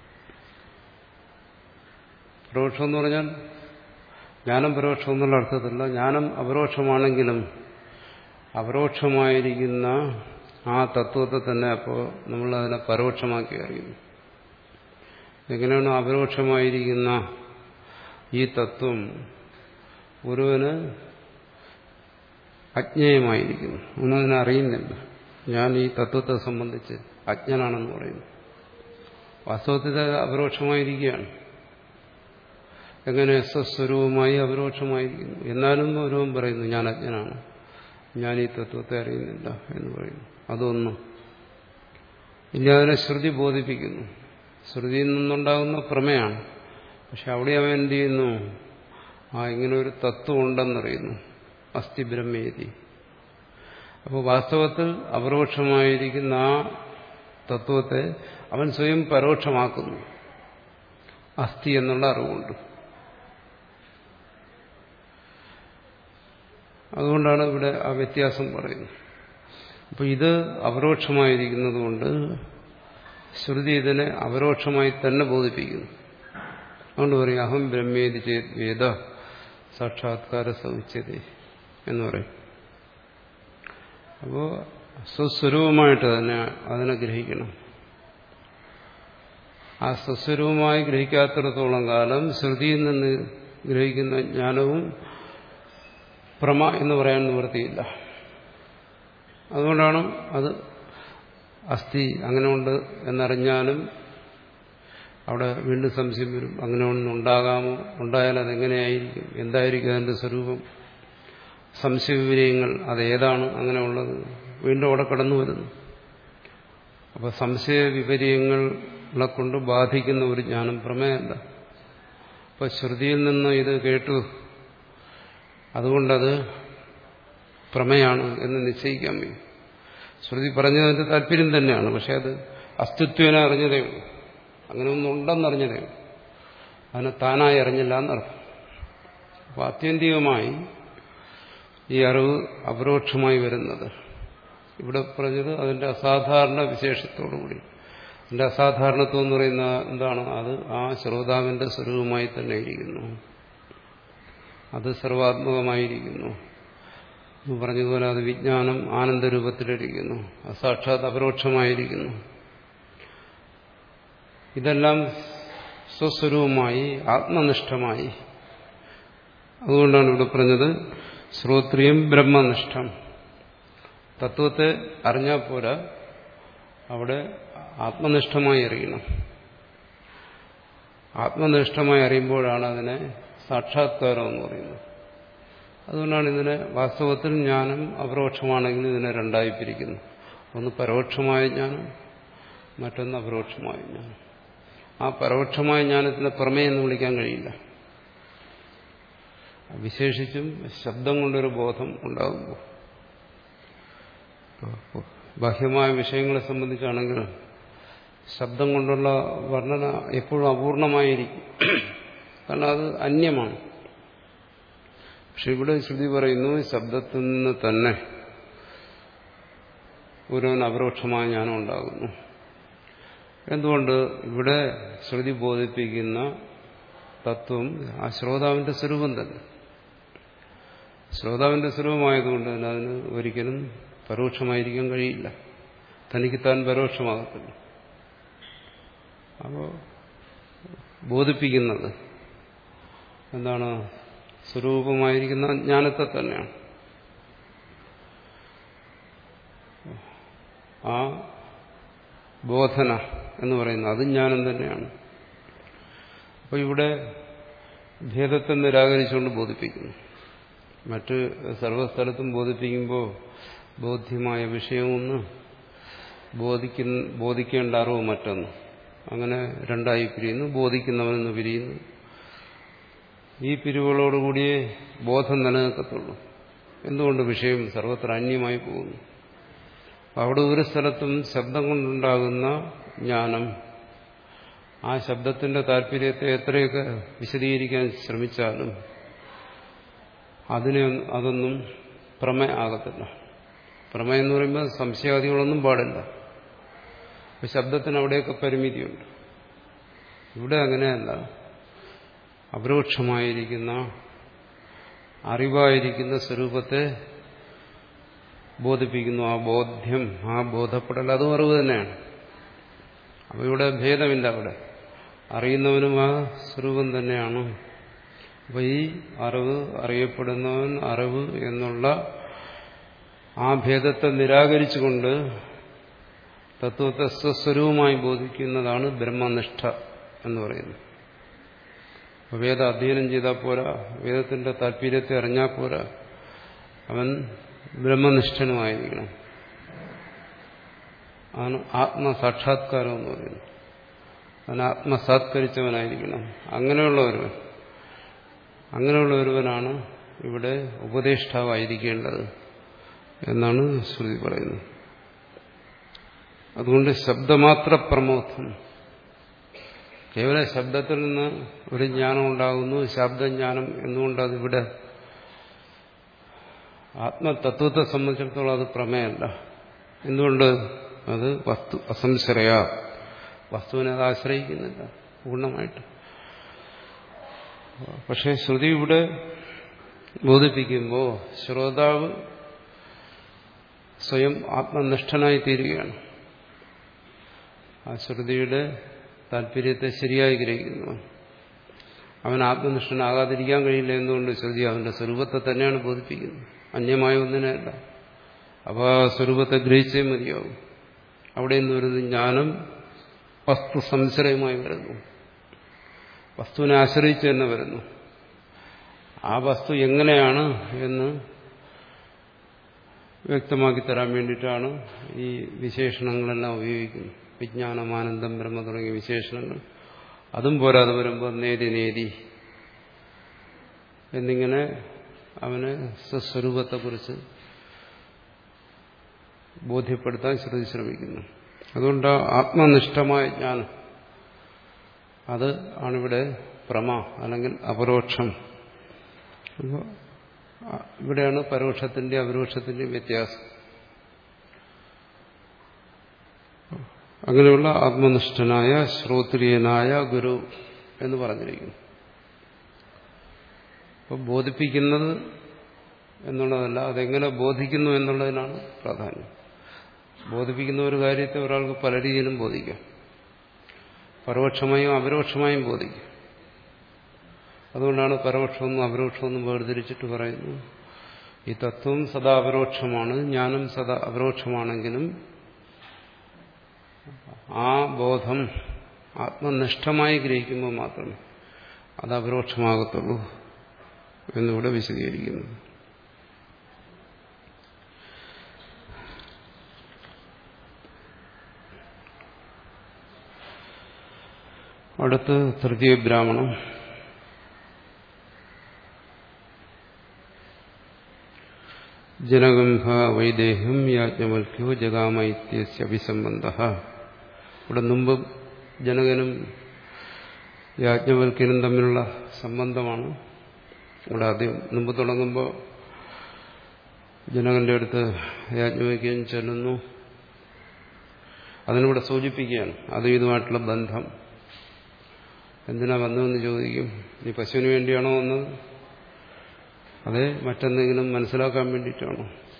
പരോക്ഷം എന്ന് പറഞ്ഞാൽ ജ്ഞാനം പരോക്ഷം എന്നുള്ള അർത്ഥത്തില്ല ജ്ഞാനം അപരോക്ഷമാണെങ്കിലും അപരോക്ഷമായിരിക്കുന്ന ആ തത്വത്തെ തന്നെ അപ്പോൾ നമ്മൾ അതിനെ പരോക്ഷമാക്കി അറിയുന്നു എങ്ങനെയാണ് അപരോക്ഷമായിരിക്കുന്ന ഈ തത്വം ഒരുവന് അജ്ഞേയമായിരിക്കുന്നു അവനതിനെ അറിയുന്നില്ല ഞാൻ ഈ തത്വത്തെ സംബന്ധിച്ച് അജ്ഞനാണെന്ന് പറയുന്നു വാസ്തവത്തിൽ അത് അപരോക്ഷമായിരിക്കുകയാണ് എങ്ങനെ സ്വസ്വരൂപമായി അപരോക്ഷമായിരിക്കുന്നു എന്നാലും ഓരോവും പറയുന്നു ഞാൻ അജ്ഞനാണ് ഞാൻ ഈ തത്വത്തെ അറിയുന്നില്ല എന്ന് പറയുന്നു അതൊന്നും ഇനി അതിനെ ശ്രുതി ബോധിപ്പിക്കുന്നു ശ്രുതിയിൽ നിന്നുണ്ടാകുന്ന പ്രമേയാണ് പക്ഷെ അവിടെ അവൻ എന്ത് ചെയ്യുന്നു ആ ഇങ്ങനെ ഒരു തത്വം ഉണ്ടെന്നറിയുന്നു അസ്ഥി ബ്രഹ്മേതി അപ്പോൾ വാസ്തവത്തിൽ അപരോക്ഷമായിരിക്കുന്ന ആ തത്വത്തെ അവൻ സ്വയം പരോക്ഷമാക്കുന്നു അസ്ഥി എന്നുള്ള അറിവുണ്ട് അതുകൊണ്ടാണ് ഇവിടെ ആ വ്യത്യാസം പറയുന്നത് അപ്പൊ ഇത് അപരോക്ഷമായിരിക്കുന്നത് കൊണ്ട് ശ്രുതി ഇതിനെ അപരോക്ഷമായി തന്നെ ബോധിപ്പിക്കുന്നു അതുകൊണ്ട് പറയും അഹം ബ്രഹ്മേതി ചേത് വേദ സാക്ഷാത്കാര സൗച്യത എന്ന് പറയും അപ്പോൾ സ്വസ്വരൂപമായിട്ട് തന്നെ അതിനെ ഗ്രഹിക്കണം ആ സ്വസ്വരൂപമായി ഗ്രഹിക്കാത്തിടത്തോളം കാലം ശ്രുതിയിൽ നിന്ന് ഗ്രഹിക്കുന്ന ജ്ഞാനവും പ്രമ എന്ന് പറയാൻ നിവൃത്തിയില്ല അതുകൊണ്ടാണ് അത് അസ്ഥി അങ്ങനെ ഉണ്ട് എന്നറിഞ്ഞാലും അവിടെ വീണ്ടും സംശയം വരും അങ്ങനെ ഒന്നും ഉണ്ടാകാമോ ഉണ്ടായാൽ അതെങ്ങനെയായിരിക്കും എന്തായിരിക്കും അതിന്റെ സ്വരൂപം സംശയവിവരയങ്ങൾ അതേതാണ് അങ്ങനെ ഉള്ളത് വീണ്ടും അവിടെ കടന്നു വരുന്നു അപ്പോൾ സംശയ വിപര്യങ്ങളെ കൊണ്ട് ബാധിക്കുന്ന ഒരു ജ്ഞാനം പ്രമേയല്ല അപ്പോൾ ശ്രുതിയിൽ നിന്ന് ഇത് കേട്ടു അതുകൊണ്ടത് പ്രമേയാണ് എന്ന് നിശ്ചയിക്കാൻ വയ്യ ശ്രുതി പറഞ്ഞതിന്റെ താല്പര്യം തന്നെയാണ് പക്ഷെ അത് അസ്തിത്വനെ അറിഞ്ഞതേ ഉള്ളൂ അങ്ങനെ ഒന്നും ഉണ്ടെന്നറിഞ്ഞതേ ഉള്ളൂ അതിനെ താനായി അറിഞ്ഞില്ല എന്നർത്ഥം അപ്പോൾ ആത്യന്തികമായി ഈ അറിവ് അപരോക്ഷമായി വരുന്നത് ഇവിടെ പറഞ്ഞത് അതിന്റെ അസാധാരണ വിശേഷത്തോടുകൂടി അതിന്റെ അസാധാരണത്വം എന്ന് പറയുന്ന എന്താണ് അത് ആ ശ്രോതാവിന്റെ സ്വരൂപമായി തന്നെ ഇരിക്കുന്നു അത് സർവാത്മകമായിരിക്കുന്നു എന്ന് പറഞ്ഞതുപോലെ അത് വിജ്ഞാനം ആനന്ദരൂപത്തിലിരിക്കുന്നു അസാക്ഷാത് അപരോക്ഷമായിരിക്കുന്നു ഇതെല്ലാം സ്വസ്വരൂപമായി ആത്മനിഷ്ഠമായി അതുകൊണ്ടാണ് ഇവിടെ പറഞ്ഞത് ശ്രോത്രിയം ബ്രഹ്മനിഷ്ഠം തത്വത്തെ അറിഞ്ഞാൽ പോരാ അവിടെ ആത്മനിഷ്ഠമായി അറിയണം ആത്മനിഷ്ഠമായി അറിയുമ്പോഴാണ് അതിനെ സാക്ഷാത്കാരം എന്ന് പറയുന്നത് അതുകൊണ്ടാണ് ഇതിനെ വാസ്തവത്തിൽ ജ്ഞാനം അപരോക്ഷമാണെങ്കിൽ ഇതിനെ രണ്ടായി പിരിക്കുന്നു ഒന്ന് പരോക്ഷമായ ജ്ഞാനം മറ്റൊന്ന് അപരോക്ഷമായ ജ്ഞാനം ആ പരോക്ഷമായ ജ്ഞാനത്തിന് പ്രമേയം എന്ന് വിളിക്കാൻ കഴിയില്ല വിശേഷിച്ചും ശബ്ദം കൊണ്ടൊരു ബോധം ഉണ്ടാകുമ്പോൾ ബാഹ്യമായ വിഷയങ്ങളെ സംബന്ധിച്ചാണെങ്കിൽ ശബ്ദം കൊണ്ടുള്ള വർണ്ണന എപ്പോഴും അപൂർണമായിരിക്കും കാരണം അത് അന്യമാണ് പക്ഷെ ഇവിടെ ശ്രുതി പറയുന്നു ശബ്ദത്തിൽ നിന്ന് തന്നെ ഒരുവൻ അപരോക്ഷമായ ജ്ഞാനം ഉണ്ടാകുന്നു എന്തുകൊണ്ട് ഇവിടെ ശ്രുതി ബോധിപ്പിക്കുന്ന തത്വം ആ ശ്രോതാവിന്റെ സ്വരൂപം തന്നെ ശ്രോതാവിന്റെ സ്വരൂപമായതുകൊണ്ട് തന്നെ അതിന് ഒരിക്കലും പരോക്ഷമായിരിക്കാൻ കഴിയില്ല തനിക്ക് താൻ പരോക്ഷമാകത്തില്ല അപ്പോൾ ബോധിപ്പിക്കുന്നത് എന്താണ് സ്വരൂപമായിരിക്കുന്ന ജ്ഞാനത്തെ തന്നെയാണ് ആ ബോധന എന്ന് പറയുന്നത് അതും ജ്ഞാനം തന്നെയാണ് അപ്പോൾ ഇവിടെ ഭേദത്തെ നിരാകരിച്ചുകൊണ്ട് ബോധിപ്പിക്കുന്നു മറ്റ് സർവസ്ഥലത്തും ബോധിപ്പിക്കുമ്പോൾ ബോധ്യമായ വിഷയമൊന്ന് ബോധിക്കുന്ന ബോധിക്കേണ്ട അറിവ് മറ്റൊന്ന് അങ്ങനെ രണ്ടായി പിരിയുന്നു ബോധിക്കുന്നവനെന്ന് പിരിയുന്നു ഈ പിരിവുകളോടുകൂടിയേ ബോധം നിലനിൽക്കത്തുള്ളൂ എന്തുകൊണ്ട് വിഷയം സർവത്ര അന്യമായി പോകുന്നു അവിടെ ഒരു സ്ഥലത്തും ശബ്ദം കൊണ്ടുണ്ടാകുന്ന ജ്ഞാനം ആ ശബ്ദത്തിന്റെ താല്പര്യത്തെ എത്രയൊക്കെ വിശദീകരിക്കാൻ ശ്രമിച്ചാലും അതിനെ അതൊന്നും പ്രമേയ ആകത്തില്ല പ്രമേയം എന്ന് പറയുമ്പോൾ സംശയാദികളൊന്നും പാടില്ല ശബ്ദത്തിന് അവിടെയൊക്കെ പരിമിതിയുണ്ട് ഇവിടെ അങ്ങനെയല്ല അപരോക്ഷമായിരിക്കുന്ന അറിവായിരിക്കുന്ന സ്വരൂപത്തെ ബോധിപ്പിക്കുന്നു ആ ബോധ്യം ആ ബോധപ്പെടൽ അതും അറിവ് തന്നെയാണ് അപ്പോൾ ഇവിടെ ഭേദമില്ല അവിടെ അറിയുന്നവനും ആ സ്വരൂപം തന്നെയാണ് അപ്പോൾ ഈ അറിവ് അറിയപ്പെടുന്നവൻ അറിവ് എന്നുള്ള ആ ഭേദത്തെ നിരാകരിച്ചുകൊണ്ട് തത്വത്തെ സ്വസ്വരൂപമായി ബോധിക്കുന്നതാണ് ബ്രഹ്മനിഷ്ഠ എന്ന് പറയുന്നത് അപ്പോൾ വേദ അധ്യയനം ചെയ്താൽ പോരാ വേദത്തിന്റെ താല്പര്യത്തെ അറിഞ്ഞാൽ പോരാ അവൻ ബ്രഹ്മനിഷ്ഠനുമായിരിക്കണം ആണ് ആത്മസാക്ഷാത്കാരം എന്ന് പറയുന്നത് അവൻ ആത്മസാത്കരിച്ചവനായിരിക്കണം അങ്ങനെയുള്ള ഒരുവൻ അങ്ങനെയുള്ള ഒരുവനാണ് ഇവിടെ ഉപദേഷ്ടാവായിരിക്കേണ്ടത് എന്നാണ് ശ്രുതി പറയുന്നത് അതുകൊണ്ട് ശബ്ദമാത്ര പ്രമോദം കേവല ശബ്ദത്തിൽ നിന്ന് ഒരു ജ്ഞാനം ഉണ്ടാകുന്നു ശബ്ദജ്ഞാനം എന്നുകൊണ്ട് അതിവിടെ ആത്മതത്വത്തെ സംബന്ധിച്ചിടത്തോളം അത് പ്രമേയല്ല എന്തുകൊണ്ട് അത് വസ്തു അസംശരയ വസ്തുവിനെ അത് ആശ്രയിക്കുന്നില്ല പൂർണ്ണമായിട്ട് പക്ഷെ ശ്രുതി ഇവിടെ ബോധിപ്പിക്കുമ്പോൾ ശ്രോതാവ് സ്വയം ആത്മനിഷ്ഠനായി തീരുകയാണ് ആ ശ്രുതിയുടെ താല്പര്യത്തെ ശരിയായി ഗ്രഹിക്കുന്നു അവൻ ആത്മനിഷ്ഠനാകാതിരിക്കാൻ കഴിയില്ല എന്തുകൊണ്ട് ശ്രുതി അവന്റെ സ്വരൂപത്തെ തന്നെയാണ് ബോധിപ്പിക്കുന്നത് അന്യമായ ഒന്നിനെയല്ല അപ്പോൾ ആ സ്വരൂപത്തെ ഗ്രഹിച്ചേ മതിയാവും അവിടെ നിന്ന് വരുന്നത് ജ്ഞാനം വസ്തു സംശയമായി വരുന്നു വസ്തുവിനെ ആശ്രയിച്ച് തന്നെ വരുന്നു ആ വസ്തു എങ്ങനെയാണ് എന്ന് വ്യക്തമാക്കി തരാൻ വേണ്ടിയിട്ടാണ് ഈ വിശേഷണങ്ങളെല്ലാം ഉപയോഗിക്കുന്നത് വിജ്ഞാനം ആനന്ദം ബ്രഹ്മ തുടങ്ങിയ വിശേഷണങ്ങൾ അതും പോരാതെ വരുമ്പോൾ നേതി നേതി എന്നിങ്ങനെ അവന് സ്വസ്വരൂപത്തെക്കുറിച്ച് ബോധ്യപ്പെടുത്താൻ ശ്രുതി ശ്രമിക്കുന്നു അതുകൊണ്ട് ആത്മനിഷ്ഠമായ ജ്ഞാനം അത് ആണിവിടെ പ്രമ അല്ലെങ്കിൽ അപരോക്ഷം ഇവിടെയാണ് പരോക്ഷത്തിന്റെ അപരോക്ഷത്തിന്റെയും വ്യത്യാസം അങ്ങനെയുള്ള ആത്മനിഷ്ഠനായ ശ്രോത്രിയനായ ഗുരു എന്ന് പറഞ്ഞിരിക്കുന്നു അപ്പോൾ ബോധിപ്പിക്കുന്നത് എന്നുള്ളതല്ല അതെങ്ങനെ ബോധിക്കുന്നു എന്നുള്ളതിനാണ് പ്രാധാന്യം ബോധിപ്പിക്കുന്ന ഒരു കാര്യത്തെ ഒരാൾക്ക് പല രീതിയിലും ബോധിക്കാം പരോക്ഷമായും അപരോക്ഷമായും ബോധിക്കാം അതുകൊണ്ടാണ് പരോക്ഷമെന്നും അപരോക്ഷമെന്നും വേർതിരിച്ചിട്ട് പറയുന്നു ഈ തത്വം സദാ അപരോക്ഷമാണ് ജ്ഞാനം സദാ അപരോക്ഷമാണെങ്കിലും ആ ബോധം ആത്മനിഷ്ഠമായി ഗ്രഹിക്കുമ്പോൾ മാത്രമേ അത് അപരോക്ഷമാകത്തുള്ളൂ എന്നിവിടെ വിശദീകരിക്കുന്നു അടുത്ത് തൃതീയ ബ്രാഹ്മണം ജനഗംഭ വൈദേഹ്യം യാജ്ഞവൽക്യോ ജഗാമൈത്യസ്യ അഭിസംബന്ധ ഇവിടെ മുമ്പ് ജനകനും യാജ്ഞവൽക്യനും തമ്മിലുള്ള സംബന്ധമാണ് ഇവിടെ ആദ്യം മുമ്പ് തുടങ്ങുമ്പോൾ ജനകന്റെ അടുത്ത് യാജ്ഞവൽക്യം ചെല്ലുന്നു അതിനിവിടെ സൂചിപ്പിക്കുകയാണ് അതും ഇതുമായിട്ടുള്ള ബന്ധം എന്തിനാ വന്നതെന്ന് ചോദിക്കും നീ പശുവിന് വേണ്ടിയാണോ വന്നത് അതെ മറ്റെന്തെങ്കിലും മനസ്സിലാക്കാൻ വേണ്ടിയിട്ടാണോ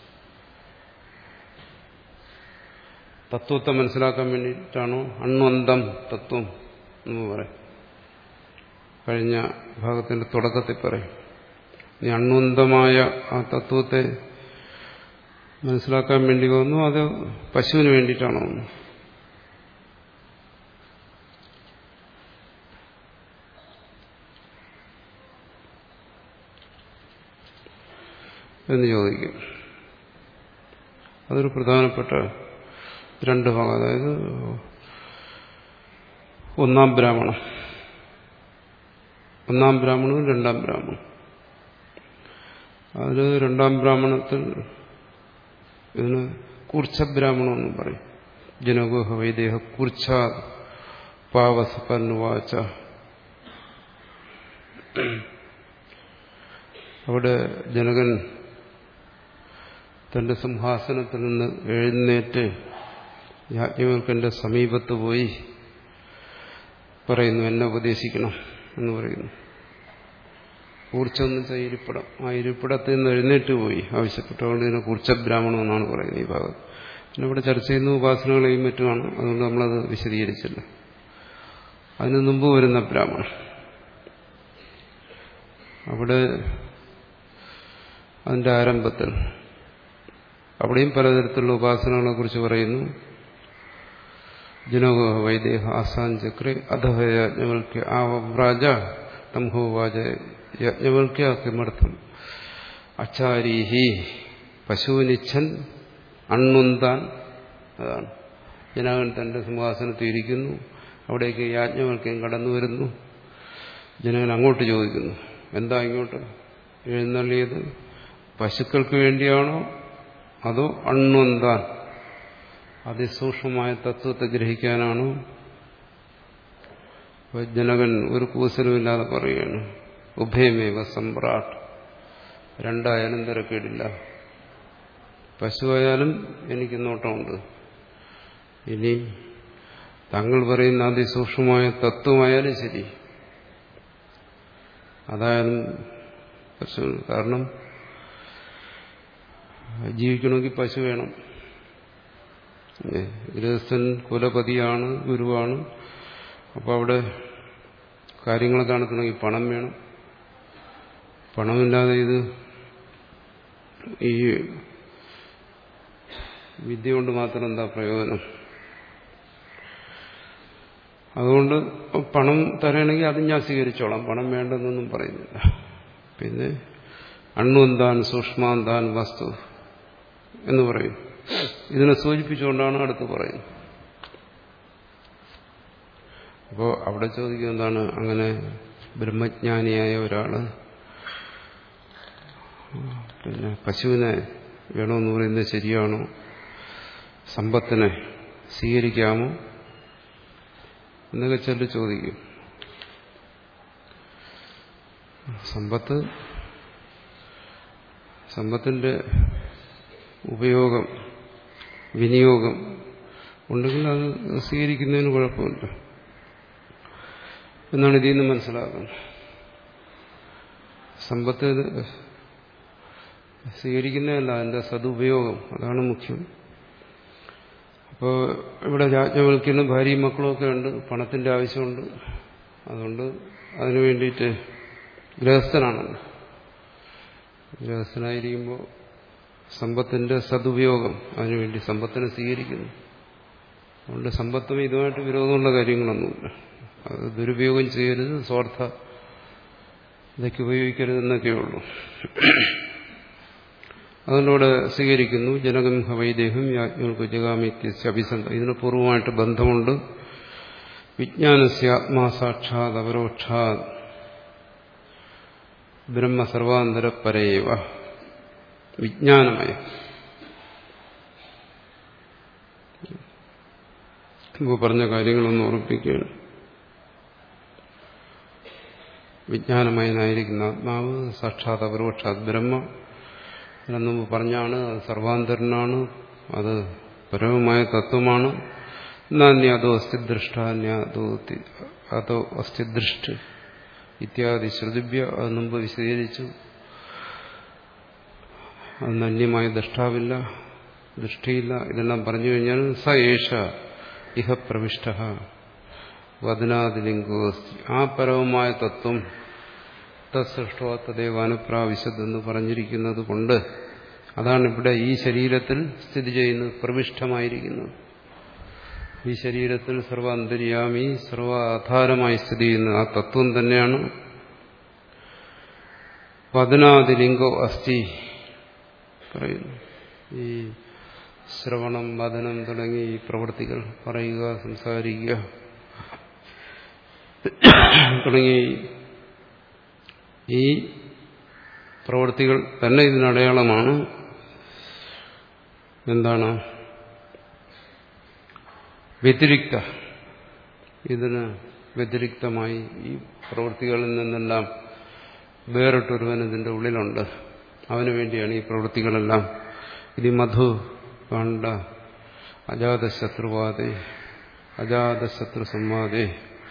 തത്വത്തെ മനസ്സിലാക്കാൻ വേണ്ടിയിട്ടാണോ അണ്വന്തം തത്വം എന്ന് പറയും കഴിഞ്ഞ ഭാഗത്തിന്റെ തുടക്കത്തിൽ പറയും നീ അണ്വന്തമായ ആ തത്വത്തെ മനസ്സിലാക്കാൻ വേണ്ടി വന്നു അത് പശുവിന് വേണ്ടിയിട്ടാണോ എന്ന് ചോദിക്കും അതൊരു പ്രധാനപ്പെട്ട രണ്ട് ഭാഗം അതായത് ഒന്നാം ബ്രാഹ്മണം ഒന്നാം ബ്രാഹ്മണവും രണ്ടാം ബ്രാഹ്മണും അതിൽ രണ്ടാം ബ്രാഹ്മണത്തിൽ ഇതിന് കൂർച്ഛബ്രാഹ്മണം എന്നും പറയും ജനഗോഹ വൈദേഹ കൂർച്ഛ പാവസപന്നുവാച്ച അവിടെ ജനകൻ തന്റെ സിംഹാസനത്തിൽ നിന്ന് എഴുന്നേറ്റ് യാജ്ഞവൽക്കന്റെ സമീപത്ത് പോയി പറയുന്നു എന്നെ ഉപദേശിക്കണം എന്ന് പറയുന്നു കൂർച്ചെന്ന് വെച്ചാൽ ഇരിപ്പിടം ആ ഇരിപ്പിടത്തിൽ നിന്ന് എഴുന്നേറ്റ് പോയി ആവശ്യപ്പെട്ടുകൊണ്ട് ഇതിനെ കൂർച്ചബ്രാഹ്മണം എന്നാണ് പറയുന്നത് ഈ ഭാഗത്ത് പിന്നെ ഇവിടെ ചർച്ച ചെയ്യുന്ന ഉപാസനകളെയും മറ്റുമാണ് അതുകൊണ്ട് നമ്മളത് വിശദീകരിച്ചില്ല അതിന് മുമ്പ് വരുന്ന ബ്രാഹ്മണൻ അവിടെ അതിന്റെ ആരംഭത്തിൽ അവിടെയും പലതരത്തിലുള്ള ഉപാസനകളെ കുറിച്ച് പറയുന്നു ജനോഗ വൈദേഹ ആസാൻ ചക്രെ അധഹ യജ്ഞവൽക്യ ആവ്രാജ തംഹോവാച യജ്ഞവൽക്യ കിമർത്ഥം അച്ചാരീഹി പശുവിനിച്ഛൻ അണ്ണുന്താൻ അതാണ് ജനകൻ തന്റെ സിംഹാസനത്തിൽ ഇരിക്കുന്നു അവിടേക്ക് യാജ്ഞവൽക്യം കടന്നു വരുന്നു ജനകൻ അങ്ങോട്ട് ചോദിക്കുന്നു എന്താ ഇങ്ങോട്ട് എഴുന്നള്ളിയത് പശുക്കൾക്ക് വേണ്ടിയാണോ അതോ അണ്ണുന്താൻ അതിസൂക്ഷ്മമായ തത്വത്തെ ഗ്രഹിക്കാനാണോ ജനകൻ ഒരു കൂസലുമില്ലാതെ പറയുകയാണ് ഉഭയമേവ സമ്രാട്ട് രണ്ടായാലും തിരക്കേടില്ല പശുവായാലും എനിക്ക് നോട്ടമുണ്ട് ഇനി താങ്കൾ പറയുന്ന അതിസൂക്ഷ്മമായ തത്വമായാലും ശരി അതായാലും പശു കാരണം ജീവിക്കണമെങ്കിൽ പശു വേണം ഗൃഹസ്ഥൻ കുലപതിയാണ് ഗുരുവാണ് അപ്പോൾ അവിടെ കാര്യങ്ങളൊക്കെ നടത്തണമെങ്കിൽ പണം വേണം പണമില്ലാതെ ഇത് ഈ വിദ്യ കൊണ്ട് മാത്രം എന്താ പ്രയോജനം അതുകൊണ്ട് പണം തരണമെങ്കിൽ അത് ഞാൻ സ്വീകരിച്ചോളാം പണം വേണ്ടെന്നൊന്നും പറയുന്നില്ല പിന്നെ അണ്ണുന്താൻ സൂക്ഷ്മാന്താൻ വസ്തു എന്ന് പറയും ഇതിനെ സൂചിപ്പിച്ചുകൊണ്ടാണ് അടുത്ത് പറയുന്നത് അപ്പോൾ അവിടെ ചോദിക്കുന്നത് എന്താണ് അങ്ങനെ ബ്രഹ്മജ്ഞാനിയായ ഒരാള് പിന്നെ പശുവിനെ വേണമെന്ന് പറയുന്നത് ശരിയാണോ സമ്പത്തിനെ സ്വീകരിക്കാമോ എന്നൊക്കെ ചെല്ലു ചോദിക്കും സമ്പത്ത് സമ്പത്തിന്റെ ഉപയോഗം വിനിയോഗം ഉണ്ടെങ്കിൽ അത് സ്വീകരിക്കുന്നതിന് കുഴപ്പമില്ല എന്നാണ് ഇതിൽ നിന്ന് മനസ്സിലാക്കുന്നത് സമ്പത്ത് സ്വീകരിക്കുന്നതല്ല അതിന്റെ സതുപയോഗം അതാണ് മുഖ്യം അപ്പോൾ ഇവിടെ രാജ്ഞവൽക്കുന്ന ഭാര്യയും മക്കളും ഒക്കെ ഉണ്ട് പണത്തിന്റെ ആവശ്യമുണ്ട് അതുകൊണ്ട് അതിനു വേണ്ടിയിട്ട് ഗൃഹസ്ഥനാണല്ലോ ഗൃഹസ്ഥനായിരിക്കുമ്പോൾ സമ്പത്തിന്റെ സതുപയോഗം അതിനുവേണ്ടി സമ്പത്തിനെ സ്വീകരിക്കുന്നു അതുകൊണ്ട് സമ്പത്തും ഇതുമായിട്ട് വിരോധമുള്ള കാര്യങ്ങളൊന്നുമില്ല അത് ദുരുപയോഗം ചെയ്യരുത് സ്വാർത്ഥ ഇതൊക്കെ ഉപയോഗിക്കരുതെന്നൊക്കെയുള്ളൂ അതുകൊണ്ടിവിടെ സ്വീകരിക്കുന്നു ജനകം ഹവൈദേഹം യാജ്ഞർക്ക് ജഗാമിത്യസ്യ അഭിസന്ധ ഇതിന് പൂർവ്വമായിട്ട് ബന്ധമുണ്ട് വിജ്ഞാനസ്യ ആത്മാ സാക്ഷാത് അപരോക്ഷാത് ബ്രഹ്മ സർവാന്തര പരേവ വിജ്ഞാനമയ മുമ്പ് പറഞ്ഞ കാര്യങ്ങളൊന്ന് ഓർമ്മിപ്പിക്കുകയാണ് വിജ്ഞാനമയനായിരിക്കുന്ന ആത്മാവ് സാക്ഷാത് അപരോക്ഷാത് ബ്രഹ്മ എന്നു പറഞ്ഞാണ് അത് സർവാന്തരനാണ് അത് പരമമായ തത്വമാണ് നാന്യാതോ അസ്ഥിദൃഷ്ടാന്യാതോ അതോ അസ്ഥിദൃഷ്ട് ഇത്യാദി ശ്രുതിഭ്യ അത് മുമ്പ് വിശദീകരിച്ചു അത് അന്യമായ ദൃഷ്ടാവില്ല ദൃഷ്ടിയില്ല ഇതെല്ലാം പറഞ്ഞു കഴിഞ്ഞാൽ സ ഏഷ ഇഹ പ്രവിഷ്ട വദനാദിലിംഗോസ്തി ആ പരമമായ തത്വം തത്സൃഷ്ടോ തദേവ അനുപ്രാവശ്യതെന്ന് പറഞ്ഞിരിക്കുന്നത് കൊണ്ട് അതാണ് ഇവിടെ ഈ ശരീരത്തിൽ സ്ഥിതി ചെയ്യുന്നത് പ്രവിഷ്ടമായിരിക്കുന്നത് ഈ ശരീരത്തിൽ സർവ അന്തര്യാമി സർവ ആധാരമായി സ്ഥിതി ചെയ്യുന്നത് ആ തത്വം തന്നെയാണ് വദനാദിലിംഗോ അസ്ഥി പറയുന്നു ഈ ശ്രവണം വദനം തുടങ്ങി ഈ പ്രവൃത്തികൾ പറയുക സംസാരിക്കുക തുടങ്ങി ഈ പ്രവൃത്തികൾ തന്നെ ഇതിനടയാളമാണ് എന്താണ് വ്യതിരിക്ത ഇതിന് വ്യതിരിക്തമായി ഈ പ്രവൃത്തികളിൽ നിന്നെല്ലാം വേറിട്ടൊരുവൻ ഇതിന്റെ ഉള്ളിലുണ്ട് അവന് വേണ്ടിയാണ് ഈ പ്രവൃത്തികളെല്ലാം ഇത് മധു കണ്ട അജാതശത്രുവാദേ അജാതശത്രു സംവാദേ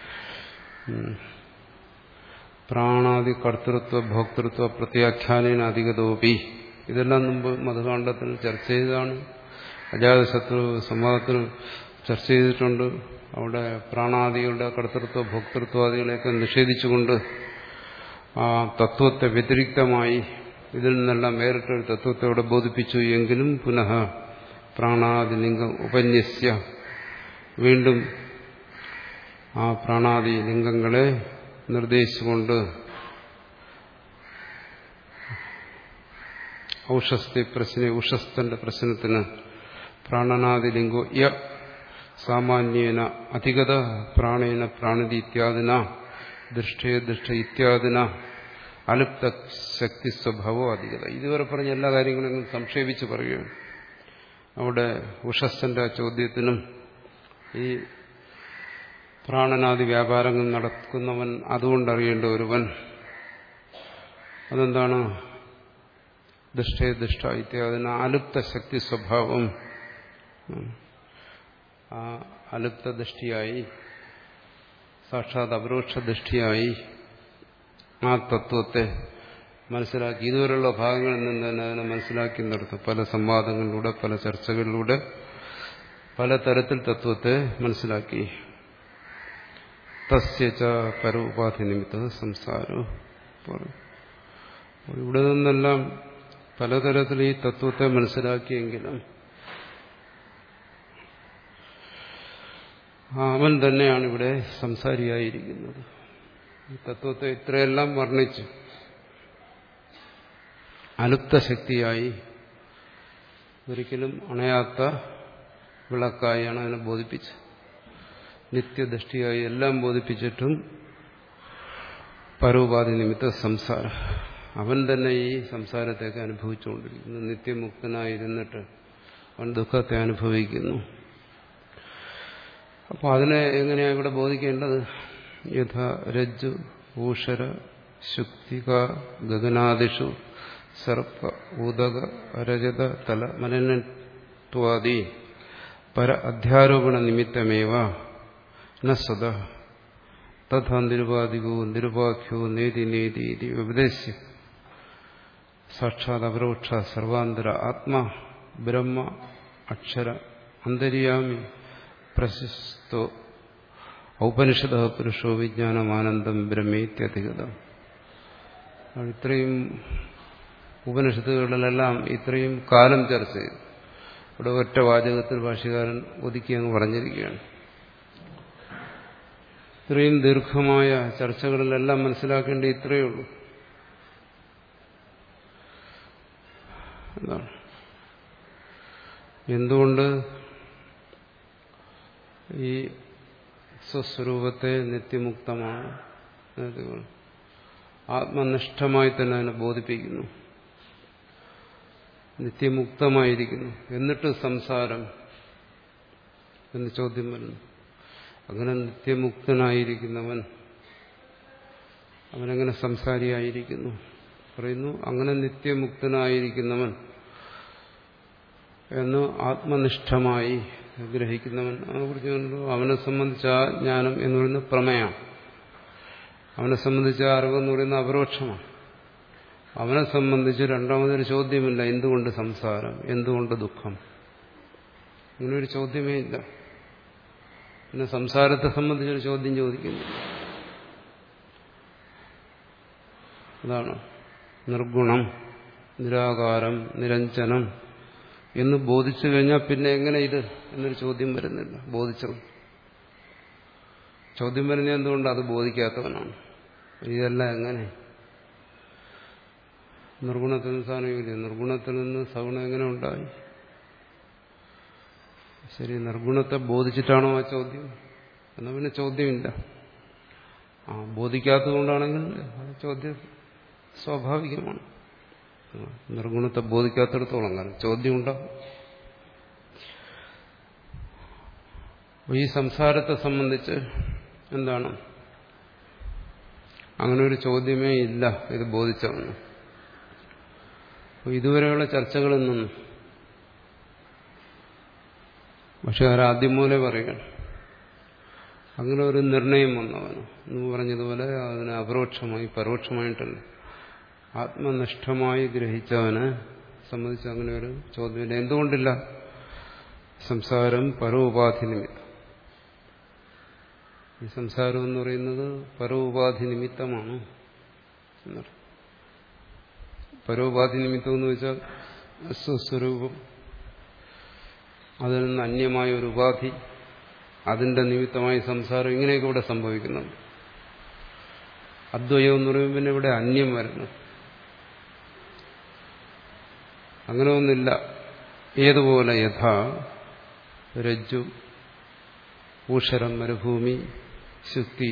പ്രാണാദി കർത്തൃത്വ ഭോക്തൃത്വ പ്രത്യാഖ്യാനേന അധികതോപി ഇതെല്ലാം മുമ്പ് മധുകാണ്ഡത്തിൽ ചർച്ച ചെയ്തതാണ് അജാതശത്രു സംവാദത്തിൽ ചർച്ച ചെയ്തിട്ടുണ്ട് അവിടെ പ്രാണാദികളുടെ കർത്തൃത്വ ഭോക്തൃത്വാദികളെയൊക്കെ നിഷേധിച്ചുകൊണ്ട് ആ തത്വത്തെ വ്യതിരിക്തമായി ഇതിൽ നിന്നെല്ലാം വേറിട്ടൊരു തത്വത്തെ അവിടെ ബോധിപ്പിച്ചു എങ്കിലും പുനഃ പ്രാണാദിലിംഗം ഉപന്യസ്യ വീണ്ടും ആ പ്രാണാദി ലിംഗങ്ങളെ നിർദ്ദേശിച്ചുകൊണ്ട് ഔഷസ്തി പ്രശ്ന ഉഷസ്തന്റെ പ്രശ്നത്തിന് പ്രാണനാദിലിംഗോ യ സാമാന്യേന അധികത പ്രാണേന പ്രാണതി ഇത്യാദിന ദൃഷ്ടേ ദൃഷ്ട ഇത്യാദിന അലുപ്ത ശക്തി സ്വഭാവോ അധികത ഇതുവരെ പറഞ്ഞ എല്ലാ കാര്യങ്ങളും സംക്ഷേപിച്ച് പറയുകയാണ് അവിടെ ഉഷസ്സന്റെ ആ ചോദ്യത്തിനും ഈ പ്രാണനാദി വ്യാപാരങ്ങൾ നടക്കുന്നവൻ അതുകൊണ്ടറിയേണ്ട ഒരുവൻ അതെന്താണ് ദുഷ്ടേ ദുഷ്ട ഇത്യാദിന അലുപ്ത ശക്തി സ്വഭാവം ആ അലുപ്ത ദൃഷ്ടിയായി സാക്ഷാത് അപരോക്ഷ ദൃഷ്ടിയായി ആ തത്വത്തെ മനസ്സിലാക്കി ഇതുവരെയുള്ള ഭാഗങ്ങളിൽ നിന്ന് തന്നെ അതിനെ മനസ്സിലാക്കി നടത്തും പല സംവാദങ്ങളിലൂടെ പല ചർച്ചകളിലൂടെ പല തരത്തിൽ തത്വത്തെ മനസ്സിലാക്കി തസ്യച്ച പരോപാധി നിമിത്ത സംസാരം ഇവിടെ നിന്നെല്ലാം പലതരത്തിൽ ഈ തത്വത്തെ മനസ്സിലാക്കിയെങ്കിലും അവൻ തന്നെയാണ് ഇവിടെ സംസാരിയായിരിക്കുന്നത് ഈ തത്വത്തെ ഇത്രയെല്ലാം വർണ്ണിച്ചു അലുപ്ത ശക്തിയായി ഒരിക്കലും അണയാത്ത വിളക്കായാണ് അതിനെ ബോധിപ്പിച്ചത് നിത്യദൃഷ്ടിയായി എല്ലാം ബോധിപ്പിച്ചിട്ടും പരോപാധി നിമിത്ത സംസാരം അവൻ തന്നെ ഈ സംസാരത്തെയൊക്കെ അനുഭവിച്ചുകൊണ്ടിരിക്കുന്നു നിത്യമുക്തനായിരുന്നിട്ട് അവൻ ദുഃഖത്തെ അനുഭവിക്കുന്നു അപ്പോൾ അതിനെ എങ്ങനെയാണ് ഇവിടെ ബോധിക്കേണ്ടത് യഥ രജ്ജു ഊഷര ശുക്തിക ഗഗനാദിഷു സർപ്പ ഉദക രജത തല മനനത്വാദി പര അധ്യാരോപണ നിമിത്തമേവ ന സ്വത തഥാ നിരുപാധികോ നിരുപാഖ്യോ നേതി നേതി ഇതി ഉപദേശിച്ച് സാക്ഷാത് അപരോക്ഷ സർവാന്തര ആത്മാ ബ്രഹ്മ അക്ഷര അന്തര്യാമി പ്രശസ്തോ ഔപനിഷത പുരുഷോ വിജ്ഞാനമാനന്ദം ബ്രഹ്മേത്യധികതം ഇത്രയും ഉപനിഷത്തുകളിലെല്ലാം ഇത്രയും കാലം ചർച്ച ചെയ്തു ഇവിടെ ഒറ്റ വാചകത്തിൽ ഭാഷകാരൻ ഒതുക്കി അങ്ങ് പറഞ്ഞിരിക്കുകയാണ് ഇത്രയും ദീർഘമായ ചർച്ചകളിലെല്ലാം മനസ്സിലാക്കേണ്ട ഇത്രയേ ഉള്ളൂ എന്താണ് എന്തുകൊണ്ട് ഈ സ്വസ്വരൂപത്തെ നിത്യമുക്തമാണ് ആത്മനിഷ്ഠമായി തന്നെ അതിനെ ബോധിപ്പിക്കുന്നു നിത്യമുക്തമായിരിക്കുന്നു എന്നിട്ട് സംസാരം എന്ന് ചോദ്യം വരുന്നു അങ്ങനെ നിത്യമുക്തനായിരിക്കുന്നവൻ അവനെങ്ങനെ സംസാരിയായിരിക്കുന്നു പറയുന്നു അങ്ങനെ നിത്യമുക്തനായിരിക്കുന്നവൻ എന്ന് ആത്മനിഷ്ഠമായി ഗ്രഹിക്കുന്നവൻ അതിനെക്കുറിച്ച് അവനെ സംബന്ധിച്ച ആ ജ്ഞാനം എന്ന് പറയുന്നത് പ്രമേയം അവനെ സംബന്ധിച്ച അറിവെന്ന് പറയുന്നത് അപരോക്ഷമാണ് അവനെ സംബന്ധിച്ച് രണ്ടാമതൊരു ചോദ്യമില്ല എന്തുകൊണ്ട് സംസാരം എന്തുകൊണ്ട് ദുഃഖം ഇങ്ങനൊരു ചോദ്യമേ ഇല്ല പിന്നെ സംസാരത്തെ സംബന്ധിച്ചൊരു ചോദ്യം ചോദിക്കുന്നില്ല അതാണ് നിർഗുണം നിരാകാരം നിരഞ്ജനം എന്ന് ബോധിച്ചു കഴിഞ്ഞാൽ പിന്നെ എങ്ങനെ ഇത് എന്നൊരു ചോദ്യം വരുന്നില്ല ബോധിച്ചത് ചോദ്യം വരുന്നത് എന്തുകൊണ്ട് അത് ബോധിക്കാത്തവനാണ് ഇതെല്ലാം എങ്ങനെ നിർഗുണത്തിൽ നിന്ന് സാധനമില്ല നിർഗുണത്തിൽ നിന്ന് സഗുണം എങ്ങനെ ഉണ്ടായി ശരി നിർഗുണത്തെ ബോധിച്ചിട്ടാണോ ആ ചോദ്യം എന്നാൽ പിന്നെ ചോദ്യമില്ല ആ ബോധിക്കാത്തതുകൊണ്ടാണെങ്കിൽ ആ ചോദ്യം സ്വാഭാവികമാണ് നിർഗുണത്തെ ബോധിക്കാത്തിടത്തോളം കാരണം ചോദ്യം ഉണ്ടാകും ഈ സംസാരത്തെ സംബന്ധിച്ച് എന്താണ് അങ്ങനെ ഒരു ചോദ്യമേ ഇല്ല ഇത് ബോധിച്ചവന് ഇതുവരെയുള്ള ചർച്ചകളിൽ നിന്നും പക്ഷെ അവരാദ്യം മൂലം പറയുകയാണ് അങ്ങനെ ഒരു നിർണയം വന്നവന് എന്ന് പറഞ്ഞതുപോലെ അതിനെ അപരോക്ഷമായി പരോക്ഷമായിട്ടല്ല ആത്മനിഷ്ഠമായി ഗ്രഹിച്ചവനെ സംബന്ധിച്ച് അങ്ങനെ ഒരു ചോദ്യമില്ല എന്തുകൊണ്ടില്ല സംസാരം പരോപാധി നിമിത്തം ഈ സംസാരം എന്ന് പറയുന്നത് പരോപാധി നിമിത്തമാണ് എന്നറിയാം പരോപാധി നിമിത്തം എന്ന് വെച്ചാൽ സ്വസ്വരൂപം അതിൽ നിന്ന് അന്യമായ ഒരു ഉപാധി അതിന്റെ നിമിത്തമായി സംസാരം ഇങ്ങനെയൊക്കെ ഇവിടെ സംഭവിക്കുന്നുണ്ട് അദ്വയം എന്ന് പറയുമ്പോൾ പിന്നെ ഇവിടെ അന്യം വരുന്നു അങ്ങനെ ഒന്നില്ല ഏതുപോലെ യഥാ രജ്ജു ഊഷരം മരുഭൂമി ശുക്തി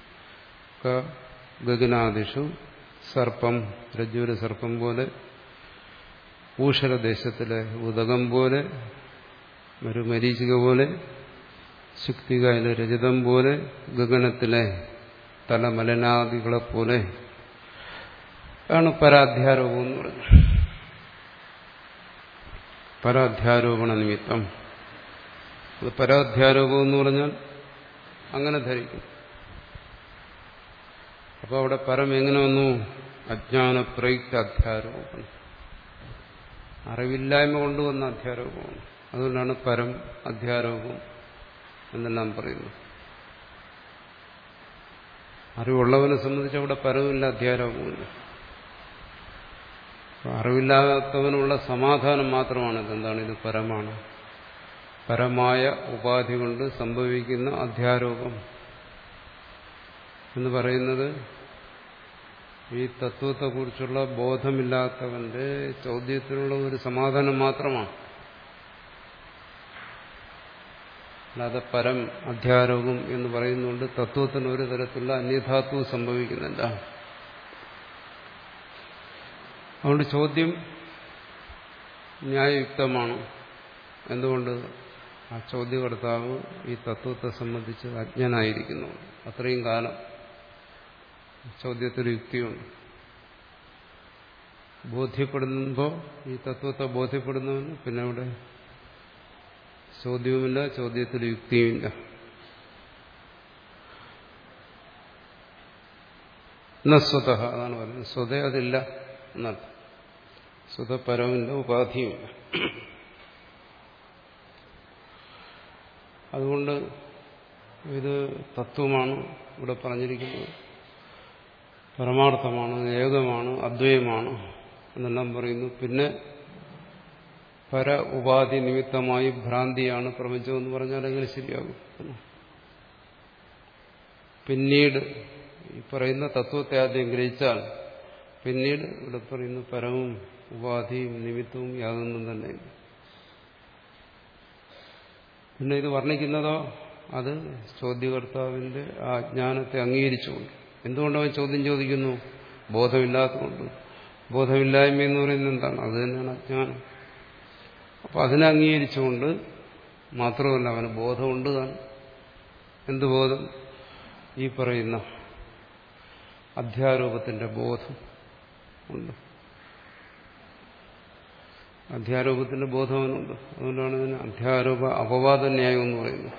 ഗഗനാദിഷു സർപ്പം രജ്ജുവിലെ സർപ്പം പോലെ ഊഷരദേശത്തിലെ ഉദകം പോലെ മരുമരീചിക പോലെ ശുക്തികയിലെ രജതം പോലെ ഗഗനത്തിലെ തലമലനാദികളെ പോലെ ആണ് പരാധ്യാരോപം എന്ന് പറയുന്നത് പരാധ്യാരോപണ നിമിത്തം അത് പരാധ്യാരോപം എന്ന് പറഞ്ഞാൽ അങ്ങനെ ധരിക്കും അപ്പൊ അവിടെ പരം എങ്ങനെ വന്നു അജ്ഞാന പ്രയുക്ത അധ്യാരോപണം അറിവില്ലായ്മ കൊണ്ടുവന്ന അധ്യാരോപമാണ് അതുകൊണ്ടാണ് പരം അധ്യാരോപം എന്നെല്ലാം പറയുന്നു അറിവുള്ളവനെ സംബന്ധിച്ച് അവിടെ പരവുമില്ല അധ്യാരോപമില്ല അറിവില്ലാത്തവനുള്ള സമാധാനം മാത്രമാണ് എന്താണ് ഇത് പരമാണ് പരമായ ഉപാധി കൊണ്ട് സംഭവിക്കുന്ന അധ്യാരോപം എന്ന് പറയുന്നത് ഈ തത്വത്തെക്കുറിച്ചുള്ള ബോധമില്ലാത്തവന്റെ ചോദ്യത്തിനുള്ള ഒരു സമാധാനം മാത്രമാണ് അല്ലാതെ പരം അധ്യാരോപം എന്ന് പറയുന്നുകൊണ്ട് തത്വത്തിന് ഒരു തരത്തിലുള്ള അന്യധാത്വം സംഭവിക്കുന്നില്ല അതുകൊണ്ട് ചോദ്യം ന്യായയുക്തമാണ് എന്തുകൊണ്ട് ആ ചോദ്യകർത്താവ് ഈ തത്വത്തെ സംബന്ധിച്ച് അജ്ഞനായിരിക്കുന്നു അത്രയും കാലം ചോദ്യത്തിൽ യുക്തിയുണ്ട് ബോധ്യപ്പെടുമ്പോൾ ഈ തത്വത്തെ ബോധ്യപ്പെടുന്നവന് പിന്നെ അവിടെ ചോദ്യവുമില്ല ചോദ്യത്തിൽ യുക്തിയുമില്ല എന്ന സ്വത അതാണ് പറയുന്നത് സ്വത അതില്ല എന്നർത്ഥം സ്വതപരമില്ല ഉപാധിയുമില്ല അതുകൊണ്ട് ഇത് തത്വമാണ് ഇവിടെ പറഞ്ഞിരിക്കുന്നത് പരമാർത്ഥമാണ് ഏകമാണ് അദ്വൈതമാണ് എന്നെല്ലാം പറയുന്നു പിന്നെ പര ഉപാധി നിമിത്തമായി ഭ്രാന്തിയാണ് പ്രപഞ്ചം എന്ന് പറഞ്ഞാൽ എങ്ങനെ ശരിയാകും പിന്നീട് ഈ പറയുന്ന തത്വത്തെ ആദ്യം ഗ്രഹിച്ചാൽ പിന്നീട് ഇവിടെ പറയുന്ന പരവും ഉപാധിയും നിമിത്തവും യാതൊന്നും തന്നെ പിന്നെ ഇത് വർണ്ണിക്കുന്നതോ അത് ചോദ്യകർത്താവിന്റെ ആ ജ്ഞാനത്തെ അംഗീകരിച്ചുകൊണ്ട് എന്തുകൊണ്ട് അവൻ ചോദ്യം ചോദിക്കുന്നു ബോധമില്ലാത്തതുകൊണ്ട് ബോധമില്ലായ്മ എന്ന് പറയുന്നത് എന്താണ് അത് തന്നെയാണ് അജ്ഞാനം അപ്പൊ അതിനെ അംഗീകരിച്ചുകൊണ്ട് മാത്രമല്ല അവന് ബോധമുണ്ട് താൻ എന്ത് ബോധം ഈ പറയുന്ന അധ്യാരോപത്തിന്റെ ബോധം ഉണ്ട് അധ്യാരോപത്തിന്റെ ബോധം അവനുണ്ട് അതുകൊണ്ടാണ് ഇതിന് അധ്യാരോപ അപവാദ ന്യായം എന്ന് പറയുന്നത്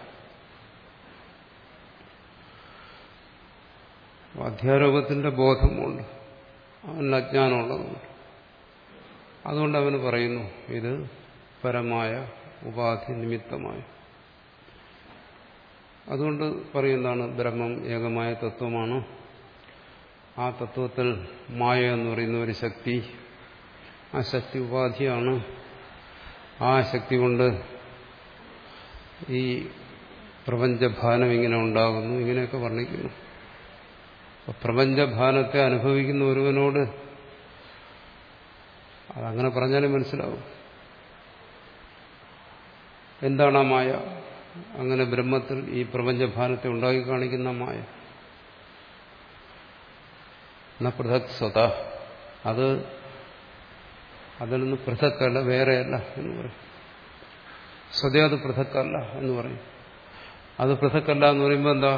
അധ്യാരോപത്തിന്റെ ബോധമുണ്ട് അവന് അജ്ഞാനമുള്ളതുകൊണ്ട് അതുകൊണ്ട് അവന് പറയുന്നു ഇത് പരമായ ഉപാധി നിമിത്തമായ അതുകൊണ്ട് പറയുന്നതാണ് ബ്രഹ്മം ഏകമായ തത്വമാണ് ആ തത്വത്തിൽ മായ എന്ന് പറയുന്ന ഒരു ശക്തി ആ ശക്തി ഉപാധിയാണ് ആ ശക്തി കൊണ്ട് ഈ പ്രപഞ്ചഭാനം ഇങ്ങനെ ഉണ്ടാകുന്നു ഇങ്ങനെയൊക്കെ വർണ്ണിക്കുന്നു അപ്പൊ പ്രപഞ്ചഭാനത്തെ അനുഭവിക്കുന്ന ഒരുവനോട് അതങ്ങനെ പറഞ്ഞാലും മനസ്സിലാവും എന്താണ് ആ മായ അങ്ങനെ ബ്രഹ്മത്തിൽ ഈ പ്രപഞ്ചഭാനത്തെ ഉണ്ടാക്കി കാണിക്കുന്ന മായ എന്ന പൃഥക് സ്വത അത് അതിൽ നിന്ന് പൃഥക്കല്ല വേറെയല്ല എന്ന് പറയും സ്വതേ അത് പൃഥക്കല്ല എന്ന് പറയും അത് പൃഥക്കല്ല എന്ന് പറയുമ്പോൾ എന്താ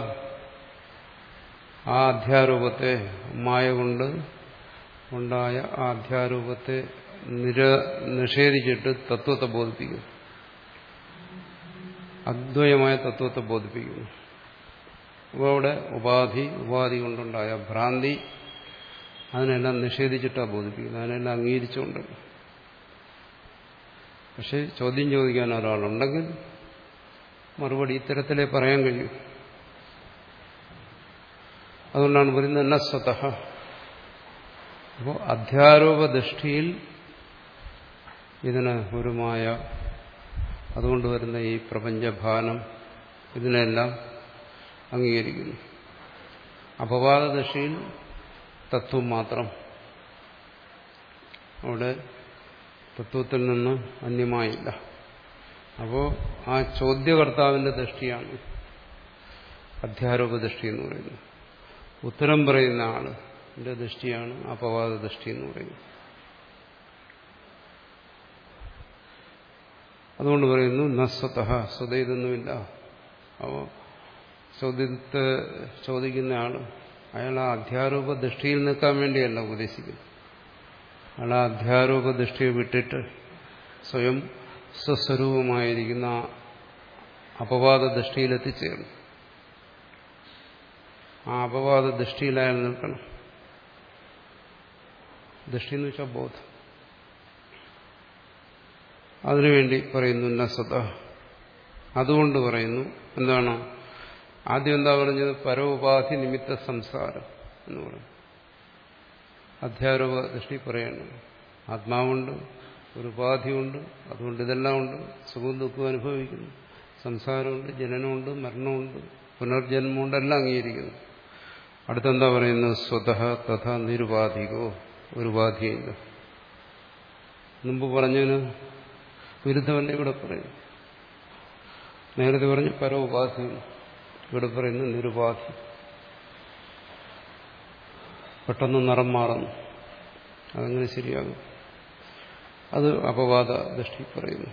ആ അധ്യാരൂപത്തെ മായ കൊണ്ട് ഉണ്ടായ ആ അധ്യാരൂപത്തെ നിര നിഷേധിച്ചിട്ട് തത്വത്തെ ബോധിപ്പിക്കുന്നു അദ്വയമായ തത്വത്തെ ബോധിപ്പിക്കുന്നു അപ്പോൾ അവിടെ ഉപാധി ഉപാധി കൊണ്ടുണ്ടായ ഭ്രാന്തി അതിനെല്ലാം നിഷേധിച്ചിട്ടാണ് ബോധിപ്പിക്കുന്നത് അതിനെല്ലാം അംഗീകരിച്ചുകൊണ്ട് പക്ഷെ ചോദ്യം ചോദിക്കാൻ ഒരാളുണ്ടെങ്കിൽ മറുപടി ഇത്തരത്തിലേ പറയാൻ കഴിയും അതുകൊണ്ടാണ് പറയുന്നത് എന്ന സ്വത അപ്പോൾ അധ്യാരോപദൃഷ്ടിയിൽ ഇതിന് ഒരുമായ അതുകൊണ്ട് വരുന്ന ഈ പ്രപഞ്ചഭാനം ഇതിനെല്ലാം അംഗീകരിക്കുന്നു അപവാദ ദൃഷ്ടിയിൽ തത്വം മാത്രം അവിടെ തത്വത്തിൽ നിന്ന് അന്യമായില്ല അപ്പോൾ ആ ചോദ്യകർത്താവിന്റെ ദൃഷ്ടിയാണ് അധ്യാരോപ ദൃഷ്ടി എന്ന് പറയുന്നത് ഉത്തരം പറയുന്ന ആളിന്റെ ദൃഷ്ടിയാണ് അപവാദ ദൃഷ്ടി എന്ന് പറയുന്നത് അതുകൊണ്ട് പറയുന്നു നസ്വത സ്വത ഇതൊന്നുമില്ല അപ്പോൾ ചോദ്യത്തെ ചോദിക്കുന്ന ആൾ അയാൾ ആ അധ്യാരോപ ദൃഷ്ടിയിൽ നിൽക്കാൻ വേണ്ടിയല്ല ഉപദേശിക്കുന്നത് അയാൾ ആ അധ്യാരോപ ദൃഷ്ടിയെ വിട്ടിട്ട് സ്വയം സ്വസ്വരൂപമായിരിക്കുന്ന അപവാദ ദൃഷ്ടിയിൽ എത്തിച്ചേർന്നു ആ അപവാദ ദൃഷ്ടിയിൽ അയാൾ നിൽക്കണം ദൃഷ്ടി എന്ന് വെച്ചാൽ ബോധം അതിനുവേണ്ടി പറയുന്നു നസത അതുകൊണ്ട് പറയുന്നു എന്താണ് ആദ്യം എന്താ പറഞ്ഞത് പരോപാധി നിമിത്ത സംസാരം എന്ന് പറയും അധ്യാരോപ ദൃഷ്ടി പറയണം ആത്മാവുണ്ട് ഒരു ഉപാധിയുണ്ട് അതുകൊണ്ട് ഇതെല്ലാം ഉണ്ട് സുഖവും ദുഃഖവും അനുഭവിക്കുന്നു സംസാരമുണ്ട് ജനനമുണ്ട് മരണമുണ്ട് പുനർജന്മമുണ്ട് എല്ലാം അംഗീകരിക്കുന്നു അടുത്തെന്താ പറയുന്നത് സ്വതഃ തഥ നിരുപാധികോ ഒരു ഉപാധിയില്ല മുമ്പ് പറഞ്ഞതിന് വിരുദ്ധമല്ല ഇവിടെ പറയുന്നു നേരത്തെ പറഞ്ഞു പരോപാധി ഇവിടെ പറയുന്നു നിരുപാധി പെട്ടെന്ന് നിറം മാറുന്നു അതങ്ങനെ ശരിയാകും അത് അപവാദ ദൃഷ്ടി പറയുന്നു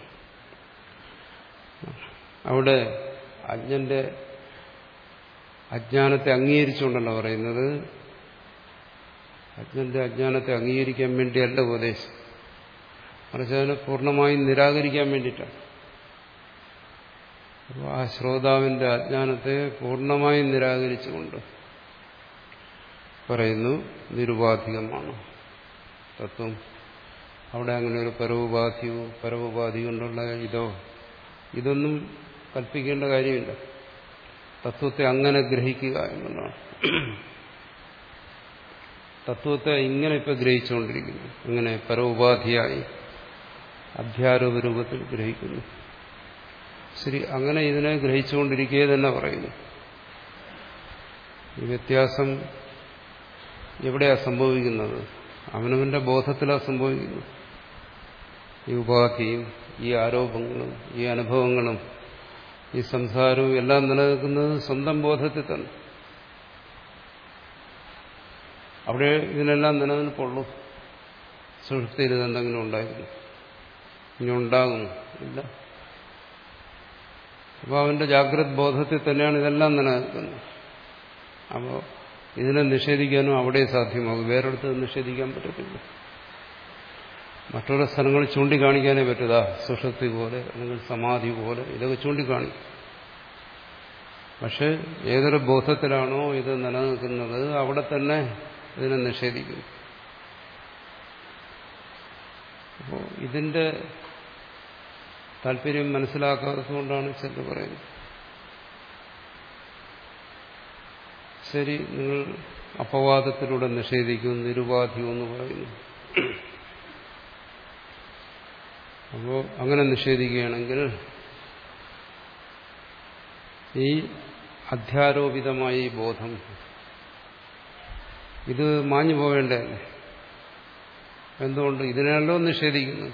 അവിടെ അജ്ഞന്റെ അജ്ഞാനത്തെ അംഗീകരിച്ചുകൊണ്ടല്ല പറയുന്നത് അജ്ഞന്റെ അജ്ഞാനത്തെ അംഗീകരിക്കാൻ വേണ്ടിയല്ല ഉപദേശം മറിച്ച് അതിനെ പൂർണ്ണമായും നിരാകരിക്കാൻ വേണ്ടിയിട്ടാണ് അപ്പോൾ ആ ശ്രോതാവിന്റെ അജ്ഞാനത്തെ പൂർണ്ണമായും നിരാകരിച്ചുകൊണ്ട് പറയുന്നു നിരുപാധികമാണ് തത്വം അവിടെ അങ്ങനെ ഒരു പരോപാധിയോ പരോപാധി കൊണ്ടുള്ള ഇതോ ഇതൊന്നും കൽപ്പിക്കേണ്ട കാര്യമില്ല തത്വത്തെ അങ്ങനെ ഗ്രഹിക്കുക എന്നുള്ളതാണ് തത്വത്തെ ഇങ്ങനെ ഇപ്പൊ ഗ്രഹിച്ചുകൊണ്ടിരിക്കുന്നു ഇങ്ങനെ പരോപാധിയായി അധ്യാരോപ രൂപത്തിൽ ഗ്രഹിക്കുന്നു ശരി അങ്ങനെ ഇതിനെ ഗ്രഹിച്ചുകൊണ്ടിരിക്കുക തന്നെ പറയുന്നു ഈ വ്യത്യാസം എവിടെയാ സംഭവിക്കുന്നത് അവനവന്റെ ബോധത്തിലാണ് സംഭവിക്കുന്നത് ഈ ഉപാധിയും ഈ ആരോപങ്ങളും ഈ അനുഭവങ്ങളും ഈ സംസാരവും എല്ലാം നിലനിൽക്കുന്നത് സ്വന്തം ബോധത്തിൽ തന്നെ അവിടെ ഇതിനെല്ലാം നിലനിൽപ്പുള്ളൂ സുഹൃത്തിയിൽ ഇതെന്തെങ്കിലും ഉണ്ടായിരുന്നു ഇനി ഉണ്ടാകുന്നു ഇല്ല അപ്പോൾ അവന്റെ ജാഗ്രത് ബോധത്തിൽ തന്നെയാണ് ഇതെല്ലാം നിലനിൽക്കുന്നത് അപ്പോൾ ഇതിനെ നിഷേധിക്കാനും അവിടെ സാധ്യമാകും വേറെടുത്ത് നിഷേധിക്കാൻ പറ്റത്തില്ല മറ്റുള്ള സ്ഥലങ്ങൾ ചൂണ്ടിക്കാണിക്കാനേ പറ്റുക സുഷൃത്തി പോലെ അല്ലെങ്കിൽ സമാധി പോലെ ഇതൊക്കെ ചൂണ്ടിക്കാണിക്കും പക്ഷെ ഏതൊരു ബോധത്തിലാണോ ഇത് നിലനിൽക്കുന്നത് അവിടെ തന്നെ ഇതിനെ നിഷേധിക്കുന്നു അപ്പോൾ ഇതിന്റെ താല്പര്യം മനസ്സിലാക്കാത്തതുകൊണ്ടാണ് ചെല്ലു പറയുന്നത് ശരി നിങ്ങൾ അപവാദത്തിലൂടെ നിഷേധിക്കും നിരുപാധികം എന്ന് പറയുന്നു അപ്പോൾ അങ്ങനെ നിഷേധിക്കുകയാണെങ്കിൽ ഈ അധ്യാരോപിതമായ ഈ ബോധം ഇത് മാഞ്ഞു പോവേണ്ടതല്ലേ എന്തുകൊണ്ട് ഇതിനെയല്ലോ നിഷേധിക്കുന്നത്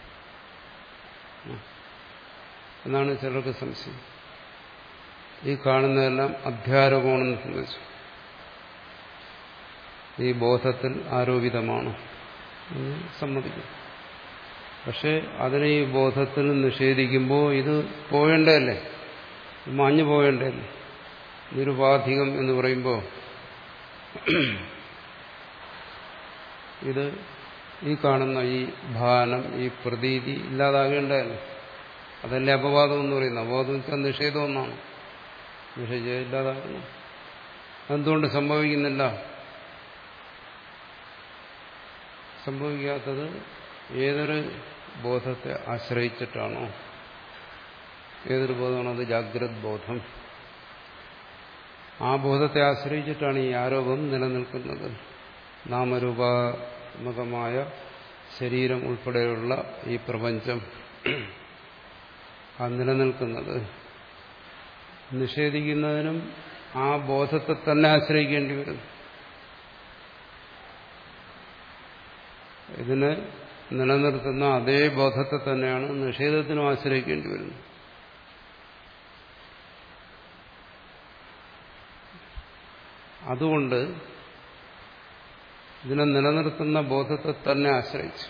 എന്നാണ് ചിലർക്ക് സംശയം ഈ കാണുന്നതെല്ലാം അധ്യാരോപണമെന്ന് സംബന്ധിച്ചു ഈ ബോധത്തിൽ ആരോപിതമാണ് എന്ന് സമ്മതിക്കും പക്ഷെ അതിനെ ഈ ബോധത്തിൽ നിഷേധിക്കുമ്പോൾ ഇത് പോവേണ്ടതല്ലേ മാഞ്ഞു പോവേണ്ടതല്ലേ നിരുപാധികം എന്ന് പറയുമ്പോൾ ഇത് ഈ കാണുന്ന ഈ ഭാനം ഈ പ്രതീതി ഇല്ലാതാകേണ്ടതല്ലേ അതല്ലേ അപവാദം എന്ന് പറയുന്നത് അപവാദം വെച്ചാൽ നിഷേധം ഒന്നാണ് നിഷേധിച്ചാൽ ഇല്ലാതാകണം എന്തുകൊണ്ട് സംഭവിക്കുന്നില്ല സംഭവിക്കാത്തത് ഏതൊരു ബോധത്തെ ആശ്രയിച്ചിട്ടാണോ ഏതൊരു ബോധമാണോ അത് ജാഗ്രത് ബോധം ആ ബോധത്തെ ആശ്രയിച്ചിട്ടാണ് ഈ ആരോപം നിലനിൽക്കുന്നത് നാമരൂപാത്മകമായ ശരീരം ഉൾപ്പെടെയുള്ള ഈ പ്രപഞ്ചം ആ നിലനിൽക്കുന്നത് നിഷേധിക്കുന്നതിനും ആ ബോധത്തെ തന്നെ ആശ്രയിക്കേണ്ടി വരും ഇതിനെ നിലനിർത്തുന്ന അതേ ബോധത്തെ തന്നെയാണ് നിഷേധത്തിനും ആശ്രയിക്കേണ്ടി വരുന്നത് അതുകൊണ്ട് ഇതിനെ നിലനിർത്തുന്ന ബോധത്തെ തന്നെ ആശ്രയിച്ചു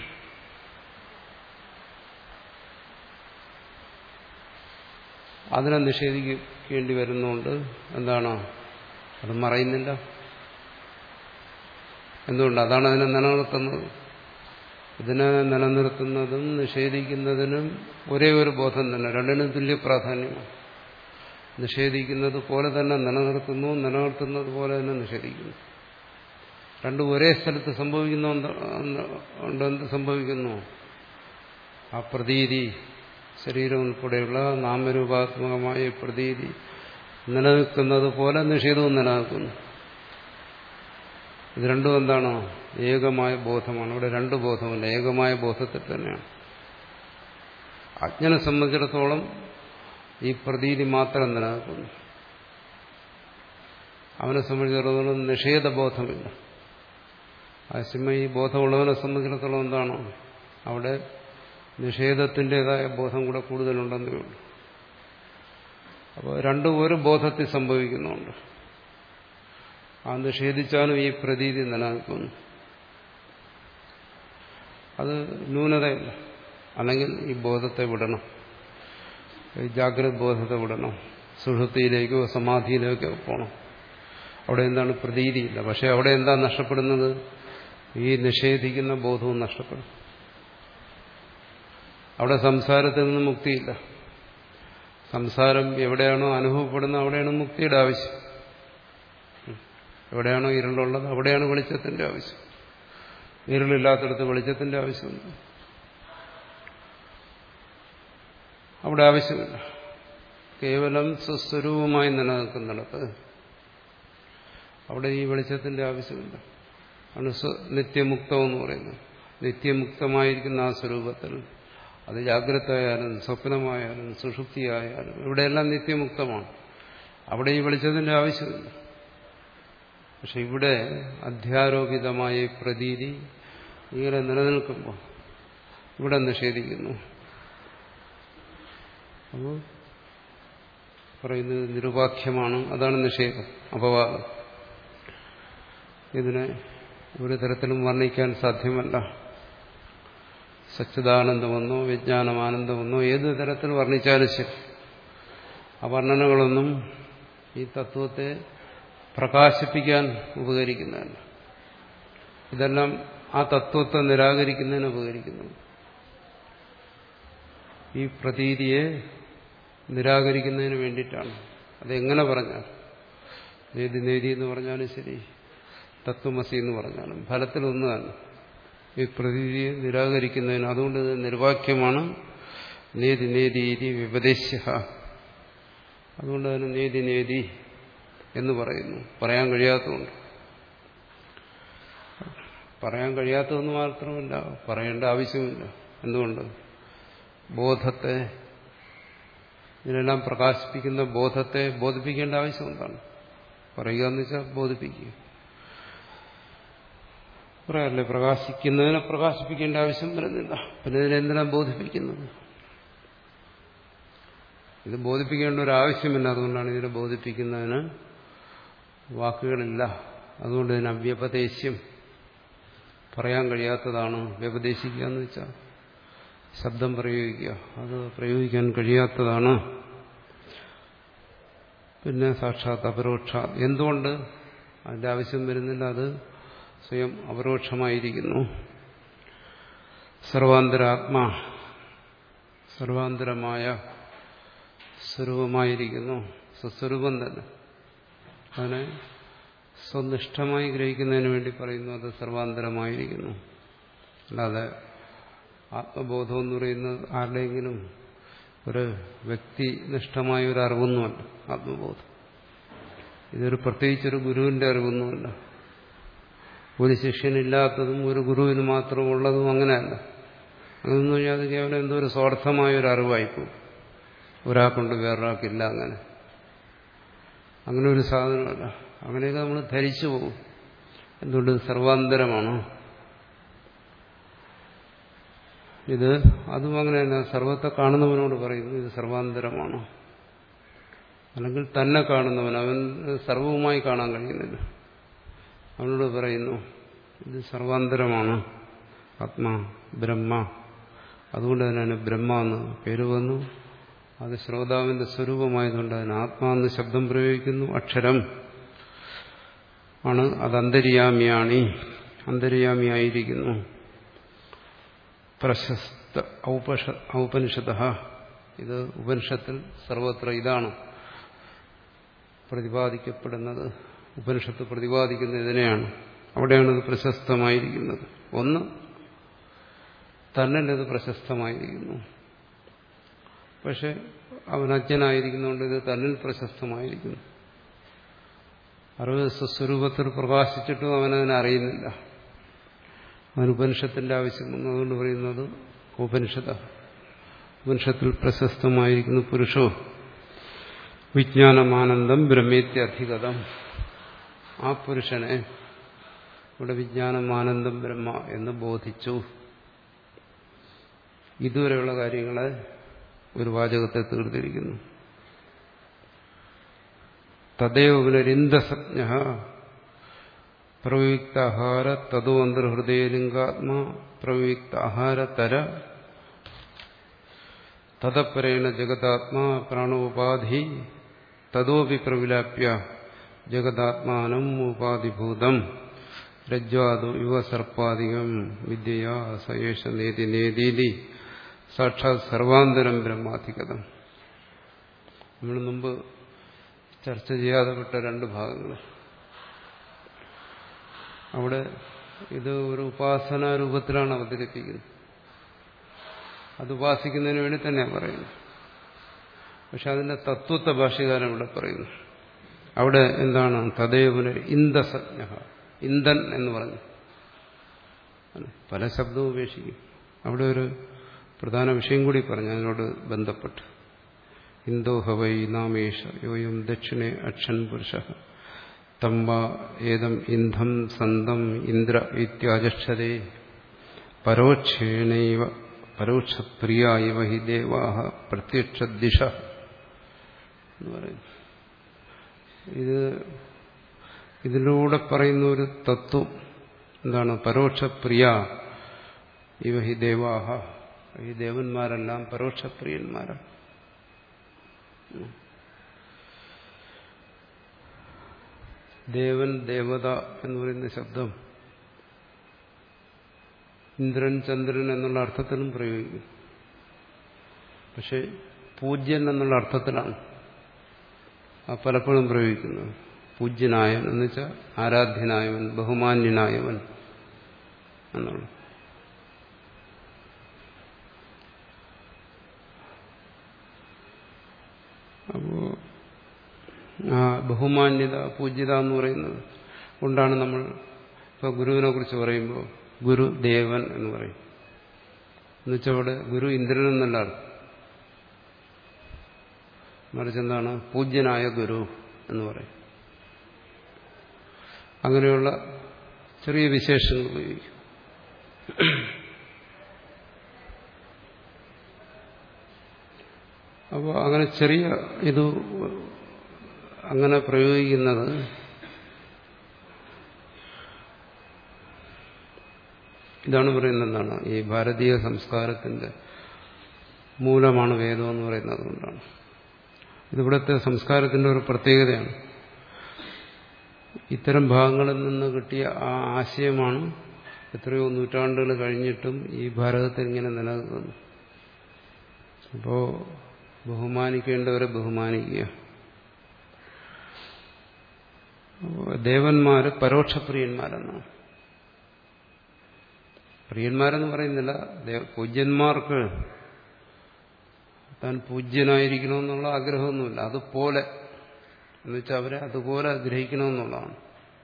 അതിനെ നിഷേധിക്കേണ്ടി വരുന്നുണ്ട് എന്താണ് അത് മറയുന്നില്ല എന്തുകൊണ്ട് അതാണ് അതിനെ നിലനിർത്തുന്നത് ഇതിനെ നിലനിർത്തുന്നതും നിഷേധിക്കുന്നതിനും ഒരേ ഒരു ബോധം തന്നെ രണ്ടിനും തുല്യ പ്രാധാന്യമാണ് നിഷേധിക്കുന്നത് പോലെ തന്നെ നിലനിർത്തുന്നു നിലനിർത്തുന്നത് പോലെ തന്നെ നിഷേധിക്കുന്നു രണ്ടും ഒരേ സ്ഥലത്ത് സംഭവിക്കുന്ന ഉണ്ട് എന്ത് സംഭവിക്കുന്നു ആ പ്രതീതി ശരീരം ഉൾപ്പെടെയുള്ള നാമരൂപാത്മകമായ പ്രതീതി നിലനിൽക്കുന്നത് പോലെ നിഷേധവും നിലനിൽക്കുന്നു ഇത് രണ്ടും എന്താണ് ഏകമായ ബോധമാണ് ഇവിടെ രണ്ട് ബോധമല്ല ഏകമായ ബോധത്തിൽ തന്നെയാണ് അജ്ഞനെ സംബന്ധിച്ചിടത്തോളം ഈ പ്രതീതി മാത്രം നിലനിൽക്കുന്നു അവനെ സംബന്ധിച്ചിടത്തോളം നിഷേധബോധമില്ല ആശയമ ഈ ബോധമുള്ളവനെ സംബന്ധിച്ചിടത്തോളം എന്താണ് അവിടെ നിഷേധത്തിൻ്റെതായ ബോധം കൂടെ കൂടുതലുണ്ടെന്നേ ഉള്ളൂ അപ്പോൾ രണ്ടും ഒരു ബോധത്തിൽ സംഭവിക്കുന്നുണ്ട് ആ നിഷേധിച്ചാലും ഈ പ്രതീതി നിലനിൽക്കുന്നു അത് ന്യൂനതയല്ല അല്ലെങ്കിൽ ഈ ബോധത്തെ വിടണം ഈ ജാഗ്രത ബോധത്തെ വിടണം സുഷുതിയിലേക്കോ സമാധിയിലേക്കോ പോകണം അവിടെ എന്താണ് പ്രതീതിയില്ല പക്ഷെ അവിടെ എന്താ നഷ്ടപ്പെടുന്നത് ഈ നിഷേധിക്കുന്ന ബോധവും നഷ്ടപ്പെടും അവിടെ സംസാരത്തിൽ നിന്ന് മുക്തിയില്ല സംസാരം എവിടെയാണോ അനുഭവപ്പെടുന്നത് അവിടെയാണ് മുക്തിയുടെ ആവശ്യം എവിടെയാണോ ഇരുളുള്ളത് അവിടെയാണ് വെളിച്ചത്തിന്റെ ആവശ്യം ഇരുളില്ലാത്തടത്ത് വെളിച്ചത്തിന്റെ ആവശ്യമുണ്ട് അവിടെ ആവശ്യമില്ല കേവലം സ്വസ്വരൂപമായി നിലനിൽക്കുന്നിടത്ത് അവിടെ ഈ വെളിച്ചത്തിന്റെ ആവശ്യമില്ല ആണ് നിത്യമുക്തം എന്ന് പറയുന്നത് നിത്യമുക്തമായിരിക്കുന്ന ആ സ്വരൂപത്തിൽ അത് ജാഗ്രതയായാലും സ്വപ്നമായാലും സുഷുപ്തിയായാലും ഇവിടെയെല്ലാം നിത്യമുക്തമാണ് അവിടെ ഈ വെളിച്ചത്തിന്റെ ആവശ്യമില്ല പക്ഷെ ഇവിടെ അധ്യാരോപിതമായ പ്രതീതി ഇങ്ങനെ നിലനിൽക്കുമ്പോൾ ഇവിടെ നിഷേധിക്കുന്നു അപ്പോൾ പറയുന്നത് നിരുപാഖ്യമാണ് അതാണ് നിഷേധം അപവാദം ഇതിനെ ഒരു തരത്തിലും വർണ്ണിക്കാൻ സാധ്യമല്ല സച്ചിദാനന്ദമെന്നോ വിജ്ഞാനമാനന്ദമെന്നോ ഏത് തരത്തിൽ വർണ്ണിച്ചാലും ശരി ആ വർണ്ണനകളൊന്നും ഈ തത്വത്തെ പ്രകാശിപ്പിക്കാൻ ഉപകരിക്കുന്നതല്ല ഇതെല്ലാം ആ തത്വത്തെ നിരാകരിക്കുന്നതിന് ഉപകരിക്കുന്നു ഈ പ്രതീതിയെ നിരാകരിക്കുന്നതിന് വേണ്ടിയിട്ടാണ് അതെങ്ങനെ പറഞ്ഞാൽ നേതി നേതി എന്ന് പറഞ്ഞാലും ശരി തത്വമസി എന്ന് പറഞ്ഞാലും ഫലത്തിലൊന്നു തന്നെ ഈ പ്രതീതിയെ നിരാകരിക്കുന്നതിന് അതുകൊണ്ട് ഇത് നിർവാക്യമാണ് നേതി നേതീതി വിപദേശ അതുകൊണ്ട് അതിന് നേതി നേതി എന്ന് പറയുന്നു പറയാൻ കഴിയാത്തതുകൊണ്ട് പറയാൻ കഴിയാത്തതെന്ന് മാത്രമല്ല പറയേണ്ട ആവശ്യമില്ല എന്തുകൊണ്ട് ബോധത്തെ ഇതിനെല്ലാം പ്രകാശിപ്പിക്കുന്ന ബോധത്തെ ബോധിപ്പിക്കേണ്ട ആവശ്യം എന്താണ് പറയുക എന്ന് വെച്ചാൽ ബോധിപ്പിക്കുക പറയാറില്ലേ പ്രകാശിക്കുന്നതിനെ പ്രകാശിപ്പിക്കേണ്ട ആവശ്യം വരുന്നില്ല പിന്നെ ഇതിനെന്തിനാ ബോധിപ്പിക്കുന്നത് ഇത് ബോധിപ്പിക്കേണ്ട ഒരു ആവശ്യമില്ല അതുകൊണ്ടാണ് ഇതിനെ ബോധിപ്പിക്കുന്നതിന് വാക്കുകളില്ല അതുകൊണ്ട് ഇതിന് അവ്യപദേശം പറയാൻ കഴിയാത്തതാണ് വ്യപദേശിക്കുക എന്ന് വെച്ചാൽ ശബ്ദം പ്രയോഗിക്കുക അത് പ്രയോഗിക്കാൻ കഴിയാത്തതാണ് പിന്നെ സാക്ഷാത് അപരോക്ഷ എന്തുകൊണ്ട് അതിന്റെ ആവശ്യം വരുന്നില്ല അത് സ്വയം അപരോക്ഷമായിരിക്കുന്നു സർവാന്തരാത്മാ സർവാന്തരമായ സ്വരൂപമായിരിക്കുന്നു സ്വസ്വരൂപം തന്നെ അതിനെ സ്വനിഷ്ഠമായി ഗ്രഹിക്കുന്നതിന് വേണ്ടി പറയുന്നു അത് സർവാന്തരമായിരിക്കുന്നു അല്ലാതെ ആത്മബോധം എന്ന് പറയുന്നത് ആരുടെയെങ്കിലും ഒരു വ്യക്തിനിഷ്ഠമായ ഒരു അറിവൊന്നുമല്ല ആത്മബോധം ഇതൊരു പ്രത്യേകിച്ചൊരു ഗുരുവിന്റെ അറിവൊന്നുമല്ല ഒരു ശിഷ്യനില്ലാത്തതും ഒരു ഗുരുവിന് മാത്രം ഉള്ളതും അങ്ങനെയല്ല അതെന്ന് പറഞ്ഞാൽ അത് കേവലം എന്തോ ഒരു സ്വാർത്ഥമായ ഒരു അറിവായിപ്പോകും ഒരാൾക്കുണ്ട് വേറൊരാൾക്കില്ല അങ്ങനെ അങ്ങനെ ഒരു സാധനമല്ല അങ്ങനെയൊക്കെ നമ്മൾ ധരിച്ചു പോകും എന്തുകൊണ്ട് സർവാന്തരമാണ് ഇത് അതും അങ്ങനെ തന്നെ സർവത്തെ കാണുന്നവനോട് പറയുന്നു ഇത് സർവാന്തരമാണ് അല്ലെങ്കിൽ തന്നെ കാണുന്നവൻ അവൻ സർവവുമായി കാണാൻ കഴിയുന്നില്ല അവനോട് പറയുന്നു ഇത് സർവാന്തരമാണ് ആത്മാ ബ്രഹ്മ അതുകൊണ്ട് തന്നെയാണ് ബ്രഹ്മ എന്ന് പേര് വന്നു അത് ശ്രോതാവിന്റെ സ്വരൂപമായതുകൊണ്ട് അതിന് ആത്മാന്ന് ശബ്ദം പ്രയോഗിക്കുന്നു അക്ഷരം ആണ് അത് അന്തര്യാമിയാണി അന്തര്യാമിയായിരിക്കുന്നു പ്രശസ്ത ഔപഷ ഔപനിഷത ഇത് ഉപനിഷത്തിൽ സർവത്ര ഇതാണ് പ്രതിപാദിക്കപ്പെടുന്നത് ഉപനിഷത്ത് പ്രതിപാദിക്കുന്ന ഇതിനെയാണ് അവിടെയാണ് ഇത് പ്രശസ്തമായിരിക്കുന്നത് ഒന്ന് തന്നിലത് പ്രശസ്തമായിരിക്കുന്നു പക്ഷെ അവൻ അജ്ഞനായിരിക്കുന്നതുകൊണ്ട് ഇത് തന്നിൽ പ്രശസ്തമായിരിക്കുന്നു അറിവ് സ്വസ്വരൂപത്തിൽ പ്രകാശിച്ചിട്ടും അവനതിനെ അറിയുന്നില്ല അവന് ഉപനിഷത്തിന്റെ ആവശ്യം അതുകൊണ്ട് പറയുന്നത് ഉപനിഷത ഉപനിഷത്തിൽ പ്രശസ്തമായിരിക്കുന്നു പുരുഷോ വിജ്ഞാനമാനന്ദം ബ്രഹ്മേത്യധികതം ആ പുരുഷനെ ഇവിടെ വിജ്ഞാനമാനന്ദം ബ്രഹ്മ എന്ന് ബോധിച്ചു ഇതുവരെയുള്ള കാര്യങ്ങളെ ഒരു വാചകത്തെ തീർത്തിരിക്കുന്നു തദൈവ പുനരിന്ദസജ്ഞ പ്രയുക്താഹാര തതോ അന്തർഹൃദയലിംഗാത്മാ പ്രയുക്താഹാര തര തതപരേണ ജഗതാത്മാ പ്രാണോപാധി തതോപി പ്രവിലാപ്യ ജഗതാത്മാനം ഉപാധിഭൂതം രജ്വാതു യുവ സർപ്പാധികം വിദ്യയാ സയേഷ നേതി നേതീതി സാക്ഷാത് സർവാന്തരം ബ്രഹ്മാധികതം നമ്മൾ മുമ്പ് ചർച്ച ചെയ്യാതെ വിട്ട രണ്ട് ഭാഗങ്ങൾ അവിടെ ഇത് ഒരു ഉപാസനാ രൂപത്തിലാണ് അവതരിപ്പിക്കുന്നത് അത് ഉപാസിക്കുന്നതിന് വേണ്ടി തന്നെയാണ് പറയുന്നത് പക്ഷെ അതിന്റെ തത്വത്തെ ഭാഷകാരൻ ഇവിടെ പറയുന്നു അവിടെ എന്താണ് തദൈവന ഇന്ദസജ്ഞ ഇന്ധൻ എന്ന് പറഞ്ഞു പല ശബ്ദവും ഉപേക്ഷിക്കും അവിടെ ഒരു പ്രധാന വിഷയം കൂടി പറഞ്ഞു അതിനോട് ബന്ധപ്പെട്ട് ഇന്തോ ഹവൈ നാമേഷ യോയം ദക്ഷിണേ അക്ഷൻ പുരുഷ തമ്പ ഏതം ഇന്ധം സന്തം ഇന്ദ്ര ഇത്യാചക്ഷരേ പരോക്ഷേണൈവ പരോക്ഷപ്രിയ ഇവ ഹി ദേവാഹ പ്രത്യക്ഷ ദിശ എന്ന് പറയുന്നു ഇത് ഇതിലൂടെ പറയുന്ന ഒരു തത്വം എന്താണ് പരോക്ഷപ്രിയ ഇവ ഹി ദേവാഹ ഈ ദേവന്മാരെല്ലാം പരോക്ഷപ്രിയന്മാരാണ് ദേവൻ ദേവത എന്ന് പറയുന്ന ശബ്ദം ഇന്ദ്രൻ ചന്ദ്രൻ എന്നുള്ള അർത്ഥത്തിലും പ്രയോഗിക്കും പക്ഷെ പൂജ്യൻ എന്നുള്ള അർത്ഥത്തിലാണ് ആ പലപ്പോഴും പ്രയോഗിക്കുന്നത് പൂജ്യനായവൻ എന്ന് വെച്ചാൽ ആരാധ്യനായവൻ ബഹുമാന്യനായവൻ എന്നുള്ള അപ്പോ ആ ബഹുമാന്യത പൂജ്യത എന്ന് പറയുന്നത് കൊണ്ടാണ് നമ്മൾ ഇപ്പൊ ഗുരുവിനെ കുറിച്ച് പറയുമ്പോൾ ഗുരു ദേവൻ എന്ന് പറയും എന്നുവെച്ചാൽ അവിടെ ഗുരു ഇന്ദ്രൻ എന്നല്ല അർത്ഥം. മറിച്ച് എന്താണ് പൂജ്യനായ ഗുരു എന്ന് പറയും അങ്ങനെയുള്ള ചെറിയ വിശേഷങ്ങൾ ഉപയോഗിക്കും അപ്പോൾ അങ്ങനെ ചെറിയ ഇത് അങ്ങനെ പ്രയോഗിക്കുന്നത് ഇതാണ് പറയുന്നത് എന്താണ് ഈ ഭാരതീയ സംസ്കാരത്തിന്റെ മൂലമാണ് വേദം എന്ന് പറയുന്നത് കൊണ്ടാണ് ഇതിവിടുത്തെ സംസ്കാരത്തിന്റെ ഒരു പ്രത്യേകതയാണ് ഇത്തരം ഭാഗങ്ങളിൽ നിന്ന് കിട്ടിയ ആ ആശയമാണ് എത്രയോ നൂറ്റാണ്ടുകൾ കഴിഞ്ഞിട്ടും ഈ ഭാരതത്തിൽ ഇങ്ങനെ നിലനിൽക്കുന്നു അപ്പോൾ ബഹുമാനിക്കേണ്ടവരെ ബഹുമാനിക്കുക ദേവന്മാര് പരോക്ഷപ്രിയന്മാരെന്നാണ് പ്രിയന്മാരെന്ന് പറയുന്നില്ല പൂജ്യന്മാർക്ക് താൻ പൂജ്യനായിരിക്കണമെന്നുള്ള ആഗ്രഹമൊന്നുമില്ല അതുപോലെ എന്നുവെച്ചാൽ അവരെ അതുപോലെ ഗ്രഹിക്കണമെന്നുള്ളതാണ്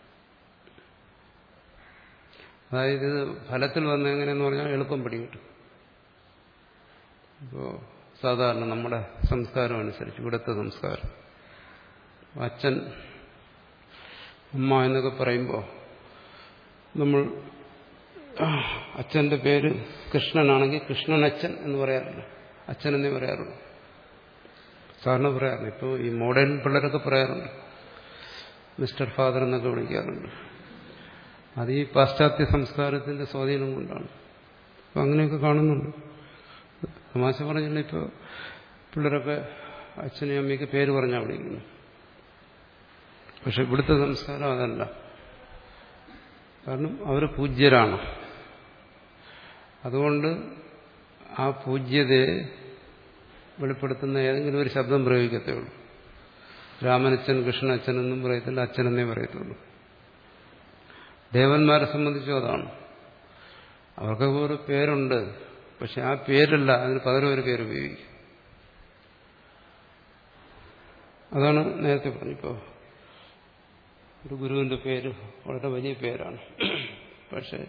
അതായത് ഇത് ഫലത്തിൽ വന്ന എങ്ങനെയെന്ന് പറഞ്ഞാൽ എളുപ്പം പിടികിട്ടും ഇപ്പോൾ സാധാരണ നമ്മുടെ സംസ്കാരം അനുസരിച്ച് ഇവിടുത്തെ സംസ്കാരം അച്ഛൻ അമ്മ എന്നൊക്കെ പറയുമ്പോൾ നമ്മൾ അച്ഛന്റെ പേര് കൃഷ്ണനാണെങ്കിൽ കൃഷ്ണൻ അച്ഛൻ എന്ന് പറയാറില്ല അച്ഛൻ എന്നേ പറയാറുള്ളൂ സാറിന് പറയാറുണ്ട് ഇപ്പോൾ ഈ മോഡേൺ പിള്ളേരൊക്കെ പറയാറുണ്ട് മിസ്റ്റർ ഫാദർ എന്നൊക്കെ വിളിക്കാറുണ്ട് അത് ഈ പാശ്ചാത്യ സംസ്കാരത്തിന്റെ സ്വാധീനം കൊണ്ടാണ് അപ്പം അങ്ങനെയൊക്കെ കാണുന്നുണ്ട് തമാശ പറഞ്ഞില്ല ഇപ്പോൾ പിള്ളേരൊക്കെ അച്ഛനെയും അമ്മയ്ക്ക് പേര് പറഞ്ഞാൽ വിളിക്കുന്നു പക്ഷെ ഇവിടുത്തെ സംസ്കാരം അതല്ല കാരണം അവർ പൂജ്യരാണ് അതുകൊണ്ട് ആ പൂജ്യതയെ വെളിപ്പെടുത്തുന്ന ഏതെങ്കിലും ഒരു ശബ്ദം പ്രയോഗിക്കത്തേ ഉള്ളൂ രാമനച്ഛൻ കൃഷ്ണനച്ഛൻ എന്നും പറയത്തില്ല അച്ഛനെന്നേ പറയത്തുള്ളൂ ദേവന്മാരെ സംബന്ധിച്ചും അതാണ് അവർക്കൊക്കെ ഒരു പേരുണ്ട് പക്ഷെ ആ പേരല്ല അതിന് പകരം ഒരു പേര് ഉപയോഗിക്കും അതാണ് നേരത്തെ പറഞ്ഞിപ്പോ ഒരു ഗുരുവിന്റെ പേര് വളരെ വലിയ പേരാണ് പക്ഷെ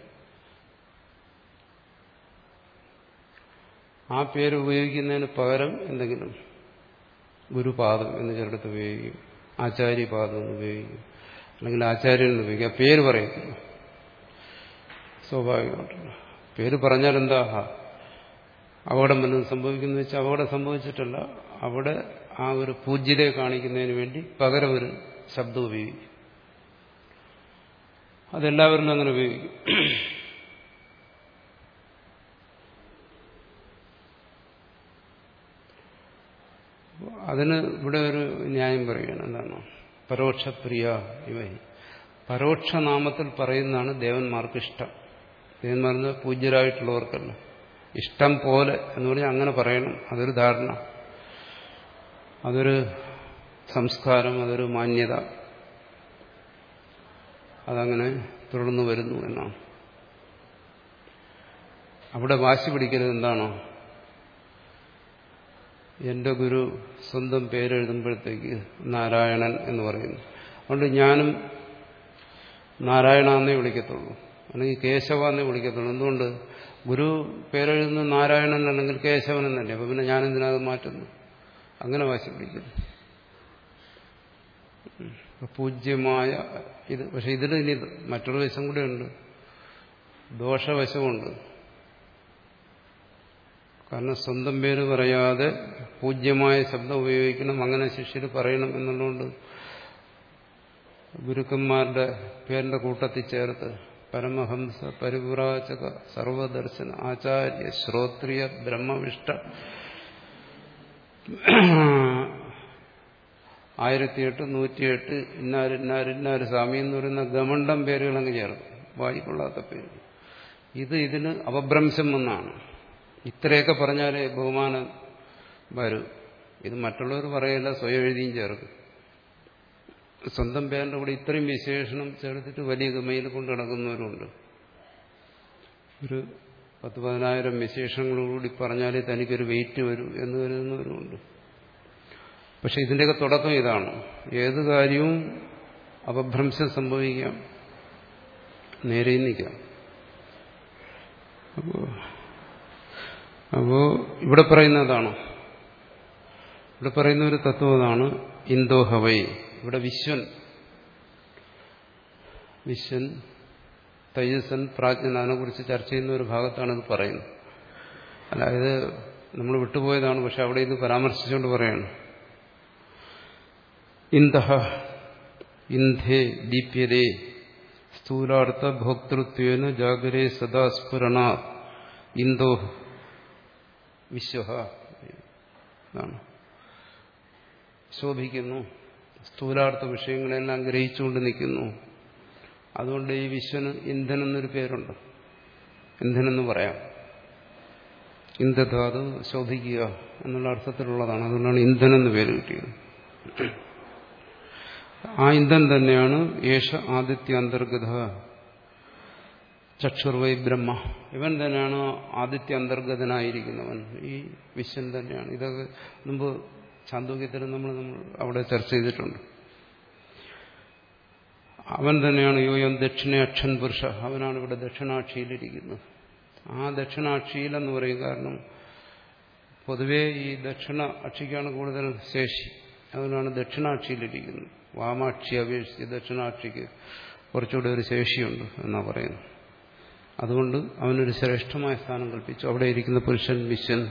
ആ പേര് ഉപയോഗിക്കുന്നതിന് പകരം എന്തെങ്കിലും ഗുരുപാദം എന്ന് ചിലടത്ത് ഉപയോഗിക്കും ആചാര്യപാദം എന്ന് ഉപയോഗിക്കും അല്ലെങ്കിൽ ആചാര്യൻ എന്ന് ഉപയോഗിക്കും ആ പേര് പറയത്തില്ല സ്വാഭാവികമായിട്ടില്ല പേര് പറഞ്ഞാൽ എന്താ അപകടം വല്ലതും സംഭവിക്കുന്നു വെച്ചാൽ അപകടം സംഭവിച്ചിട്ടല്ല അവിടെ ആ ഒരു പൂജ്യതയെ കാണിക്കുന്നതിന് വേണ്ടി പകരം ഒരു ശബ്ദം ഉപയോഗിക്കും അതെല്ലാവരിലും അങ്ങനെ ഉപയോഗിക്കും അതിന് ഇവിടെ ഒരു ന്യായം പറയുകയാണ് എന്താണ് പരോക്ഷപ്രിയ ഇവ പരോക്ഷ നാമത്തിൽ പറയുന്നതാണ് ദേവന്മാർക്ക് ഇഷ്ടം ദേവന്മാർന്ന് പൂജ്യരായിട്ടുള്ളവർക്കല്ല ഇഷ്ടം പോലെ എന്ന് പറഞ്ഞാൽ അങ്ങനെ പറയണം അതൊരു ധാരണ അതൊരു സംസ്കാരം അതൊരു മാന്യത അതങ്ങനെ തുടർന്നു വരുന്നു എന്നാണ് അവിടെ വാശി പിടിക്കരുത് എന്താണോ എന്റെ ഗുരു സ്വന്തം പേരെഴുതുമ്പോഴത്തേക്ക് നാരായണൻ എന്ന് പറയുന്നു അതുകൊണ്ട് ഞാനും നാരായണ എന്നേ വിളിക്കത്തുള്ളൂ അല്ലെങ്കിൽ കേശവ എന്നേ വിളിക്കത്തുള്ളൂ എന്തുകൊണ്ട് ഗുരു പേരെഴുതുന്ന നാരായണൻ അല്ലെങ്കിൽ കേശവൻ എന്നല്ലേ അപ്പൊ പിന്നെ ഞാനെന്തിനത് മാറ്റുന്നു അങ്ങനെ വാശി പിടിക്കുന്നു പൂജ്യമായ ഇത് പക്ഷെ ഇതിൽ ഇനി മറ്റൊരു വശം കൂടെ ഉണ്ട് ദോഷവശമുണ്ട് കാരണം സ്വന്തം പേര് പറയാതെ പൂജ്യമായ ശബ്ദം ഉപയോഗിക്കണം അങ്ങനെ ശിഷ്യർ പറയണം എന്നുള്ളതുകൊണ്ട് ഗുരുക്കന്മാരുടെ പേരിന്റെ കൂട്ടത്തിൽ ചേർത്ത് പരമഹംസ പരിപുരാചക സർവദർശന ആചാര്യ ശ്രോത്രിയ ബ്രഹ്മവിഷ്ട ആയിരത്തിയെട്ട് നൂറ്റിയെട്ട് ഇന്നാര് ഇന്നാര് ഇന്നാര് സ്വാമി എന്ന് പറയുന്ന ഗമണ്ഡം പേരുകളങ്ങ് ചേർത്ത് വായിക്കൊള്ളാത്ത പേര് ഇത് ഇതിന് അപഭ്രംശം എന്നാണ് ഇത്രയൊക്കെ പറഞ്ഞാലേ ബഹുമാനം വരൂ ഇത് മറ്റുള്ളവർ പറയല്ല സ്വയം എഴുതിയും ചേർക്കും സ്വന്തം പേരിന്റെ കൂടെ ഇത്രയും വിശേഷണം ചേർത്തിട്ട് വലിയ ഗമയിൽ കൊണ്ട് നടക്കുന്നവരുണ്ട് ഒരു പത്ത് പതിനായിരം വിശേഷങ്ങളോടുകൂടി പറഞ്ഞാലേ തനിക്കൊരു വെയിറ്റ് വരൂ എന്ന് കരുതുന്നവരുമുണ്ട് പക്ഷെ ഇതിന്റെയൊക്കെ തുടക്കം ഇതാണ് ഏത് കാര്യവും അപഭ്രംശം സംഭവിക്കാം നേരെയും നിൽക്കാം അപ്പോൾ അപ്പോ ഇവിടെ പറയുന്നതാണ് ഇവിടെ പറയുന്ന ഒരു തത്വം അതാണ് ഇന്തോ ഹവൈ ഇവിടെ വിശ്വൻ വിശ്വൻ തൈജസൻ പ്രാജ്ഞൻ അതിനെക്കുറിച്ച് ചർച്ച ചെയ്യുന്ന ഒരു ഭാഗത്താണ് ഇത് പറയുന്നത് അതായത് നമ്മൾ വിട്ടുപോയതാണ് പക്ഷെ അവിടെ ഇത് പരാമർശിച്ചുകൊണ്ട് പറയാണ് ഇന്തഹ ഇന്ധേ ദീപ്യതേ സ്ഥൂലാർത്ഥ ഭോക്തൃത്വേന ജാഗരേ സദാ സ്ഫുരണ ഇന്തോ വിശ്വ ആണ് ശോഭിക്കുന്നു സ്ഥൂലാർത്ഥ വിഷയങ്ങളെല്ലാം ഗ്രഹിച്ചുകൊണ്ട് നിൽക്കുന്നു അതുകൊണ്ട് ഈ വിശ്വന് ഇന്ധൻ എന്നൊരു പേരുണ്ട് ഇന്ധനെന്ന് പറയാം ഇന്ധധാതു ശോഭിക്കുക എന്നുള്ള അർത്ഥത്തിലുള്ളതാണ് അതുകൊണ്ടാണ് ഇന്ധൻ എന്ന് പേര് കിട്ടിയത് ആ ഇന്ധൻ തന്നെയാണ് യേശ ആദിത്യ അന്തർഗത ചക്ഷുർവൈ ബ്രഹ്മ ഇവൻ തന്നെയാണ് ആദിത്യ അന്തർഗതനായിരിക്കുന്നവൻ ഈ വിശ്വൻ തന്നെയാണ് ഇതൊക്കെ മുമ്പ് ചാന്തോക്യത്തിൽ നമ്മൾ നമ്മൾ അവിടെ ചർച്ച ചെയ്തിട്ടുണ്ട് അവൻ തന്നെയാണ് യോയം ദക്ഷിണ അക്ഷൻ പുരുഷ അവനാണ് ഇവിടെ ദക്ഷിണാക്ഷിയിലിരിക്കുന്നത് ആ ദക്ഷിണാക്ഷിയിൽ എന്ന് പറയും കാരണം പൊതുവേ ഈ ദക്ഷിണ അക്ഷിക്കാണ് കൂടുതൽ ശേഷി അതുകൊണ്ടാണ് ദക്ഷിണാക്ഷിയിലിരിക്കുന്നത് വാമാക്ഷി അപേക്ഷിച്ച് ദക്ഷിണാക്ഷിക്ക് കുറച്ചുകൂടെ ഒരു ശേഷിയുണ്ട് എന്നാ പറയുന്നത് അതുകൊണ്ട് അവനൊരു ശ്രേഷ്ഠമായ സ്ഥാനം കൽപ്പിച്ചു അവിടെ ഇരിക്കുന്ന പുരുഷൻ വിശ്വൻ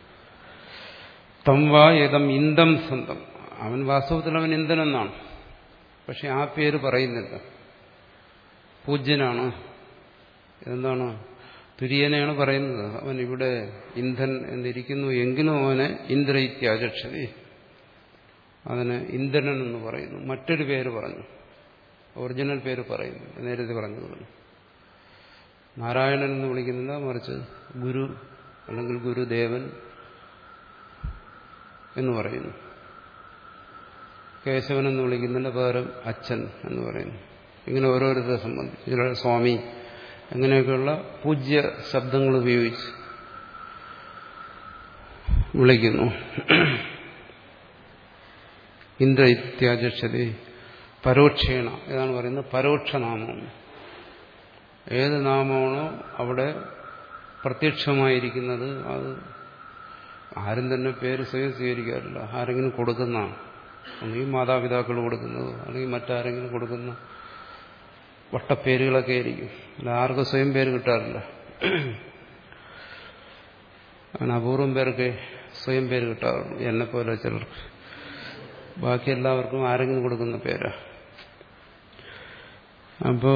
തം വാ ഏതം ഇന്തം സ്വന്തം അവൻ വാസ്തവത്തിൽ അവൻ ഇന്ധനെന്നാണ് പക്ഷെ ആ പേര് പറയുന്നില്ല പൂജ്യനാണ് എന്താണ് തുര്യനെയാണ് പറയുന്നത് അവൻ ഇവിടെ ഇന്ധൻ എന്നിരിക്കുന്നു എങ്കിലും അവനെ ഇന്ദ്രയിത്യാചക്ഷതി അതിന് ഇന്ധനൻ എന്ന് പറയുന്നു മറ്റൊരു പേര് പറഞ്ഞു ഒറിജിനൽ പേര് പറയുന്നു നേരത്തെ പറഞ്ഞതുപോലെ നാരായണൻ എന്ന് വിളിക്കുന്നില്ല മറിച്ച് ഗുരു അല്ലെങ്കിൽ ഗുരുദേവൻ എന്ന് പറയുന്നു കേശവൻ എന്ന് വിളിക്കുന്നതിന്റെ പകരം അച്ഛൻ എന്ന് പറയുന്നു ഇങ്ങനെ ഓരോരുത്തരെ സംബന്ധിച്ച് ചില സ്വാമി അങ്ങനെയൊക്കെയുള്ള പൂജ്യ ശബ്ദങ്ങൾ ഉപയോഗിച്ച് വിളിക്കുന്നു ഇന്ദ്ര ഇത്യാചക്ഷതി പരോക്ഷേണ ഏതാണ് പറയുന്നത് പരോക്ഷ നാമം ഏത് നാമമാണോ അവിടെ പ്രത്യക്ഷമായിരിക്കുന്നത് അത് ആരും തന്നെ പേര് സ്വയം സ്വീകരിക്കാറില്ല ആരെങ്കിലും കൊടുക്കുന്നതാണ് ഒന്നുകിൽ മാതാപിതാക്കൾ കൊടുക്കുന്നത് അല്ലെങ്കിൽ മറ്റാരെങ്കിലും കൊടുക്കുന്ന വട്ടപ്പേരുകളൊക്കെ ആയിരിക്കും അല്ല ആർക്കും സ്വയം പേര് കിട്ടാറില്ല അങ്ങനെ അപൂർവം പേർക്ക് സ്വയം പേര് കിട്ടാറുള്ളൂ എന്നെപ്പോലെ ചിലർക്ക് ബാക്കി എല്ലാവർക്കും ആരെങ്കിലും കൊടുക്കുന്ന പേരാ അപ്പോ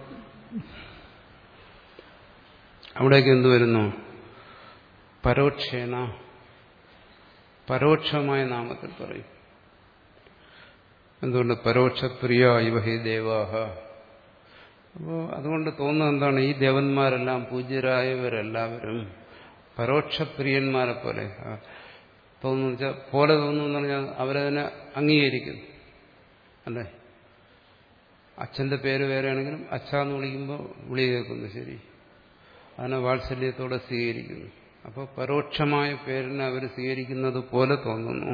അവിടേക്ക് എന്ത് വരുന്നു പരോക്ഷേന പരോക്ഷമായ നാമത്തിൽ പറയും എന്തുകൊണ്ട് പരോക്ഷപ്രിയ ഇവ ഹി ദേവാഹ അപ്പോൾ അതുകൊണ്ട് തോന്നുന്നത് എന്താണ് ഈ ദേവന്മാരെല്ലാം പൂജ്യരായവരെല്ലാവരും പരോക്ഷപ്രിയന്മാരെ പോലെ തോന്നുന്നു വെച്ചാൽ പോലെ തോന്നുന്നു പറഞ്ഞാൽ അവരതിനെ അംഗീകരിക്കുന്നു അല്ലേ അച്ഛന്റെ പേര് വേറെയാണെങ്കിലും അച്ഛ എന്ന് വിളിക്കുമ്പോൾ വിളി കേൾക്കുന്നു ശരി അതിനെ വാത്സല്യത്തോടെ സ്വീകരിക്കുന്നു അപ്പോൾ പരോക്ഷമായ പേരിനെ അവർ സ്വീകരിക്കുന്നത് പോലെ തോന്നുന്നു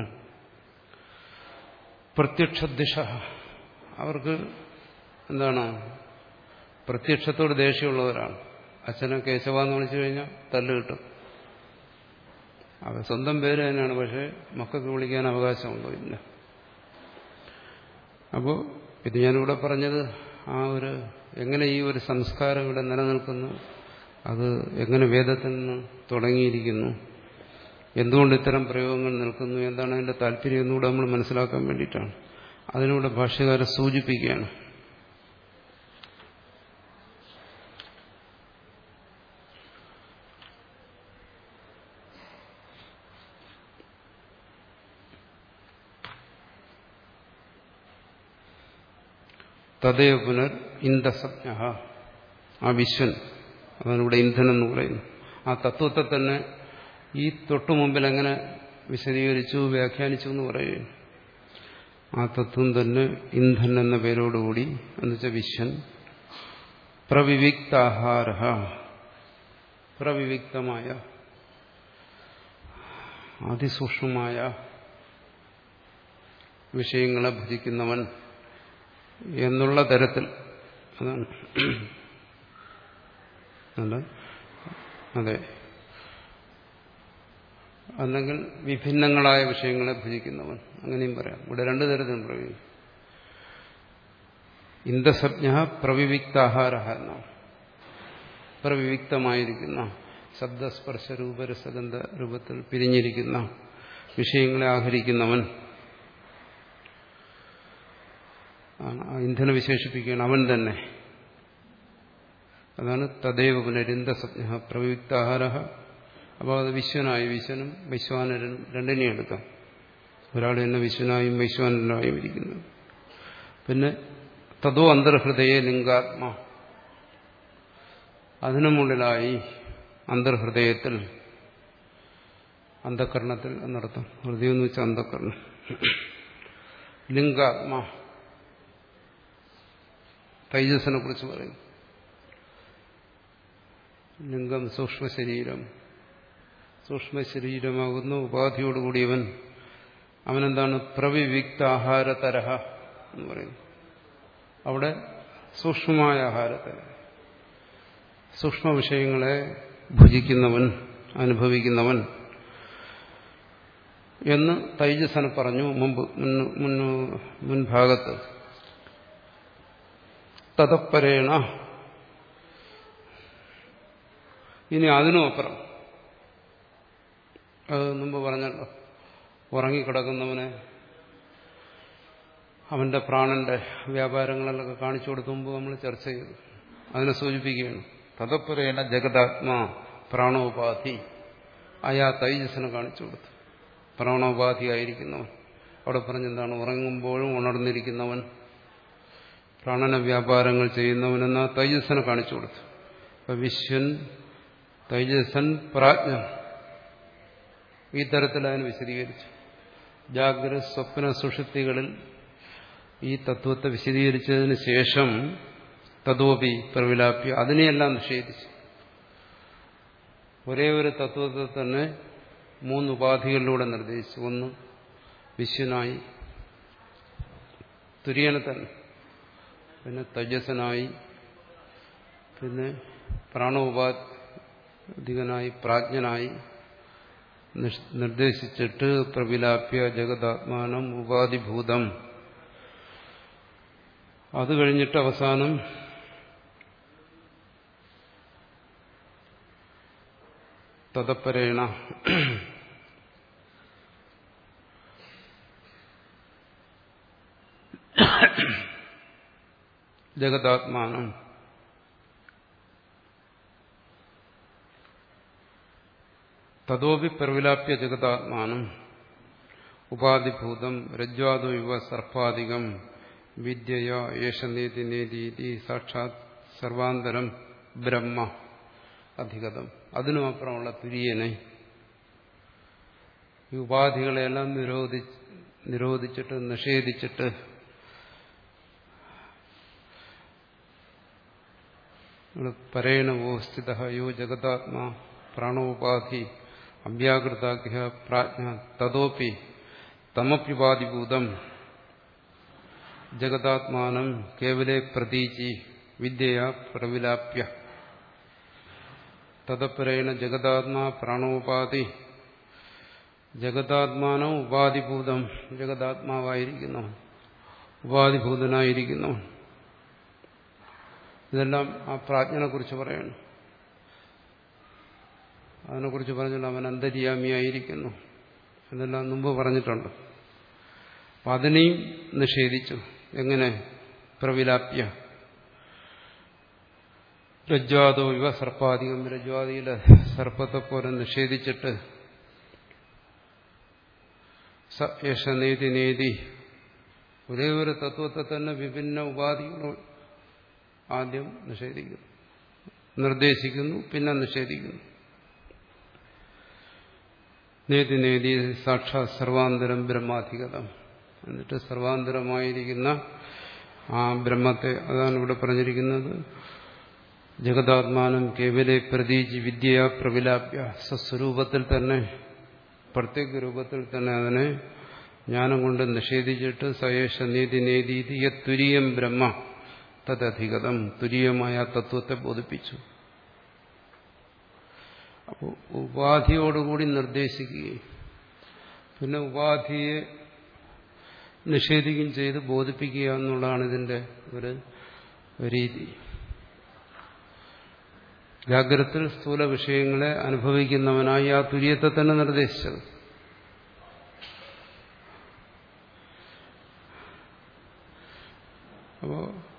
പ്രത്യക്ഷ ദിശ അവർക്ക് എന്താണ് പ്രത്യക്ഷത്തോട് ദേഷ്യമുള്ളവരാണ് അച്ഛനെ കേശവ എന്ന് വിളിച്ചു കഴിഞ്ഞാൽ തല്ല് കിട്ടും അവർ സ്വന്തം പേര് തന്നെയാണ് പക്ഷെ മക്കൾക്ക് വിളിക്കാൻ അവകാശമുണ്ടോ ഇല്ല അപ്പോൾ ഇത് ഞാനിവിടെ പറഞ്ഞത് ആ ഒരു എങ്ങനെ ഈ ഒരു സംസ്കാരം ഇവിടെ നിലനിൽക്കുന്നു അത് എങ്ങനെ വേദത്തിൽ നിന്ന് തുടങ്ങിയിരിക്കുന്നു എന്തുകൊണ്ട് ഇത്തരം പ്രയോഗങ്ങൾ നിൽക്കുന്നു എന്താണ് അതിന്റെ താല്പര്യം എന്നുകൂടെ നമ്മൾ മനസ്സിലാക്കാൻ വേണ്ടിയിട്ടാണ് അതിലൂടെ ഭാഷ്യകാരെ സൂചിപ്പിക്കുകയാണ് തദയോ പുനർ ഇന്ധസജ്ഞ ആ വിശ്വൻ അതാണ് ഇന്ധനം എന്ന് പറയുന്നു ആ തത്വത്തെ തന്നെ ഈ തൊട്ടു മുമ്പിൽ എങ്ങനെ വിശദീകരിച്ചു വ്യാഖ്യാനിച്ചു എന്ന് പറയുകയും ആ തത്വം തന്നെ ഇന്ധൻ എന്ന പേരോടുകൂടി എന്നുവെച്ചാൽ വിശ്വൻ പ്രവിവിക്താഹാര പ്രവിവിക്തമായ അതിസൂക്ഷ്മമായ വിഷയങ്ങളെ ഭജിക്കുന്നവൻ എന്നുള്ള തരത്തിൽ അതാണ് അല്ല അതെ അല്ലെങ്കിൽ വിഭിന്നങ്ങളായ വിഷയങ്ങളെ ഭുജിക്കുന്നവൻ അങ്ങനെയും പറയാം ഇവിടെ രണ്ടു തരത്തിലും പ്രയോഗിക്കും ഇന്ദ്രസജ്ഞ പ്രവിവിക്താഹാര എന്നാണ് പ്രവിവിക്തമായിരിക്കുന്ന ശബ്ദസ്പർശ രൂപരസഗന്ധ രൂപത്തിൽ പിരിഞ്ഞിരിക്കുന്ന വിഷയങ്ങളെ ആഹരിക്കുന്നവൻ ഇന്ധന വിശേഷിപ്പിക്കുകയാണ് അവൻ തന്നെ അതാണ് തദൈവ പുനരിന്ദസജ്ഞ പ്രവിക്താഹാര അപ്പോൾ അത് വിശ്വനായി വിശ്വനും വൈശ്വാനരനും രണ്ടിനെയും എടുക്കാം ഒരാൾ തന്നെ വിശ്വനായും വൈശ്വാനരനായും ഇരിക്കുന്നു പിന്നെ തതോ അന്തർഹൃദയ ലിംഗാത്മ അതിനു മുകളിലായി അന്തർഹൃദയത്തിൽ അന്ധകരണത്തിൽ എന്നർത്ഥം ഹൃദയം എന്ന് വെച്ചാൽ അന്ധകരണം ലിംഗാത്മ തൈജസിനെ കുറിച്ച് പറയും ലിംഗം സൂക്ഷ്മ ശരീരം സൂക്ഷ്മ ശരീരമാകുന്ന ഉപാധിയോടുകൂടിയവൻ അവനെന്താണ് പ്രവിവിക്ത ആഹാരതരഹ എന്ന് പറയുന്നു അവിടെ സൂക്ഷ്മമായ ആഹാരത്തെ സൂക്ഷ്മ വിഷയങ്ങളെ ഭുജിക്കുന്നവൻ അനുഭവിക്കുന്നവൻ എന്ന് തൈജസന പറഞ്ഞു മുമ്പ് മുൻഭാഗത്ത് തതപ്പരേണ ഇനി അതിനും അപ്പുറം അത് മുമ്പ് പറഞ്ഞല്ലോ ഉറങ്ങിക്കിടക്കുന്നവനെ അവന്റെ പ്രാണന്റെ വ്യാപാരങ്ങളിലൊക്കെ കാണിച്ചു കൊടുത്തു മുമ്പ് നമ്മൾ ചർച്ച ചെയ്തു അതിനെ സൂചിപ്പിക്കുകയാണ് തതപ്പുരേണ ജഗതാത്മാ പ്രാണോപാധി അയാ തൈജസ്സിനെ കാണിച്ചു കൊടുത്തു പ്രാണോപാധി ആയിരിക്കുന്നവൻ അവിടെ പറഞ്ഞെന്താണ് ഉറങ്ങുമ്പോഴും ഉണർന്നിരിക്കുന്നവൻ പ്രാണന വ്യാപാരങ്ങൾ ചെയ്യുന്നവനെന്ന തൈജസ്സിനെ കാണിച്ചു കൊടുത്തു അപ്പൊ വിശ്വൻ തൈജസൻ പ്രാജ്ഞ ഈ തരത്തിൽ അതിന് വിശദീകരിച്ചു ജാഗ്രത സ്വപ്ന സുഷുപ്തികളിൽ ഈ തത്വത്തെ വിശദീകരിച്ചതിന് ശേഷം തത്വപി പ്രവിലാപ്യ അതിനെയെല്ലാം നിഷേധിച്ചു ഒരേ ഒരു തത്വത്തെ തന്നെ മൂന്ന് ഉപാധികളിലൂടെ നിർദ്ദേശിച്ചു ഒന്ന് വിശ്വനായി തുര്യനെ തന്നെ പിന്നെ തജസനായി പിന്നെ പ്രാണോപാധികനായി പ്രാജ്ഞനായി നിർദ്ദേശിച്ചിട്ട് പ്രവിലാപ്യ ജഗതാത്മാനം ഉപാധിഭൂതം അത് കഴിഞ്ഞിട്ട് അവസാനം തതപ്പരേണ ജഗതാത്മാനം തതോപി പ്രവിലാപ്യ ജഗതാത്മാനം ഉപാധിഭൂതം രജ്വാദോ ഇവ സർപ്പാധികം വിദ്യയ യേശനേതി നേതീതി സാക്ഷാത് സർവാന്തരം ബ്രഹ്മ അധികതം അതിനുമപ്പുറമുള്ള തുര്യനെ ഈ ഉപാധികളെല്ലാം നിരോധി നിരോധിച്ചിട്ട് നിഷേധിച്ചിട്ട് പരേണവോ സ്ഥിത യോ ജഗതാത്മാ പ്രാണോപാധി അവ്യാകൃതാഖ്യ പ്രാജ്ഞ തതോപി തമപ്യുപാധിഭൂതം ജഗതാത്മാനം കേവലെ പ്രതീചി വിദ്യയാ പ്രവിലാപ്യ തതപരേണ ജഗതാത്മാ പ്രാണോപാധി ജഗതാത്മാനം ഉപാധിഭൂതം ജഗതാത്മാവായിരിക്കുന്നു ഉപാധിഭൂതനായിരിക്കുന്നു ഇതെല്ലാം ആ പ്രാജ്ഞനെ കുറിച്ച് പറയണം അതിനെക്കുറിച്ച് പറഞ്ഞാൽ അവൻ അന്തര്യാമിയായിരിക്കുന്നു എന്നെല്ലാം മുമ്പ് പറഞ്ഞിട്ടുണ്ട് അപ്പം അതിനെയും നിഷേധിച്ചു എങ്ങനെ പ്രവിലാപ്യ രജ്വാദോ ഇവ സർപ്പാധികം രജ്വാദിയിലെ സർപ്പത്തെ പോലെ നിഷേധിച്ചിട്ട് സ യശ നേതി നേതി ഒരേ ഒരു തത്വത്തെ തന്നെ വിഭിന്ന ഉപാധികൾ ആദ്യം നിഷേധിക്കുന്നു നിർദ്ദേശിക്കുന്നു പിന്നെ നിഷേധിക്കുന്നു നേതി നേതി സാക്ഷാത് സർവാന്തരം ബ്രഹ്മാധികതം എന്നിട്ട് സർവാന്തരമായിരിക്കുന്ന ആ ബ്രഹ്മത്തെ അതാണ് ഇവിടെ പറഞ്ഞിരിക്കുന്നത് ജഗതാത്മാനം കേവലെ പ്രതീജി വിദ്യയാ പ്രവിലാപ്യ സ്വസ്വരൂപത്തിൽ തന്നെ പ്രത്യേക രൂപത്തിൽ തന്നെ അതിനെ ജ്ഞാനം കൊണ്ട് നിഷേധിച്ചിട്ട് സയേഷ നീതി നേതീതി തുരിയം ബ്രഹ്മ തദധികതം തുരീയമായ തത്വത്തെ ബോധിപ്പിച്ചു അപ്പോൾ ഉപാധിയോടുകൂടി നിർദ്ദേശിക്കുകയും പിന്നെ ഉപാധിയെ നിഷേധിക്കുകയും ചെയ്ത് ബോധിപ്പിക്കുക എന്നുള്ളതാണ് ഇതിന്റെ ഒരു രീതി ജാഗ്രത്തിൽ സ്ഥൂല വിഷയങ്ങളെ അനുഭവിക്കുന്നവനായി ആ തുര്യത്തെ തന്നെ നിർദ്ദേശിച്ചത് അപ്പോ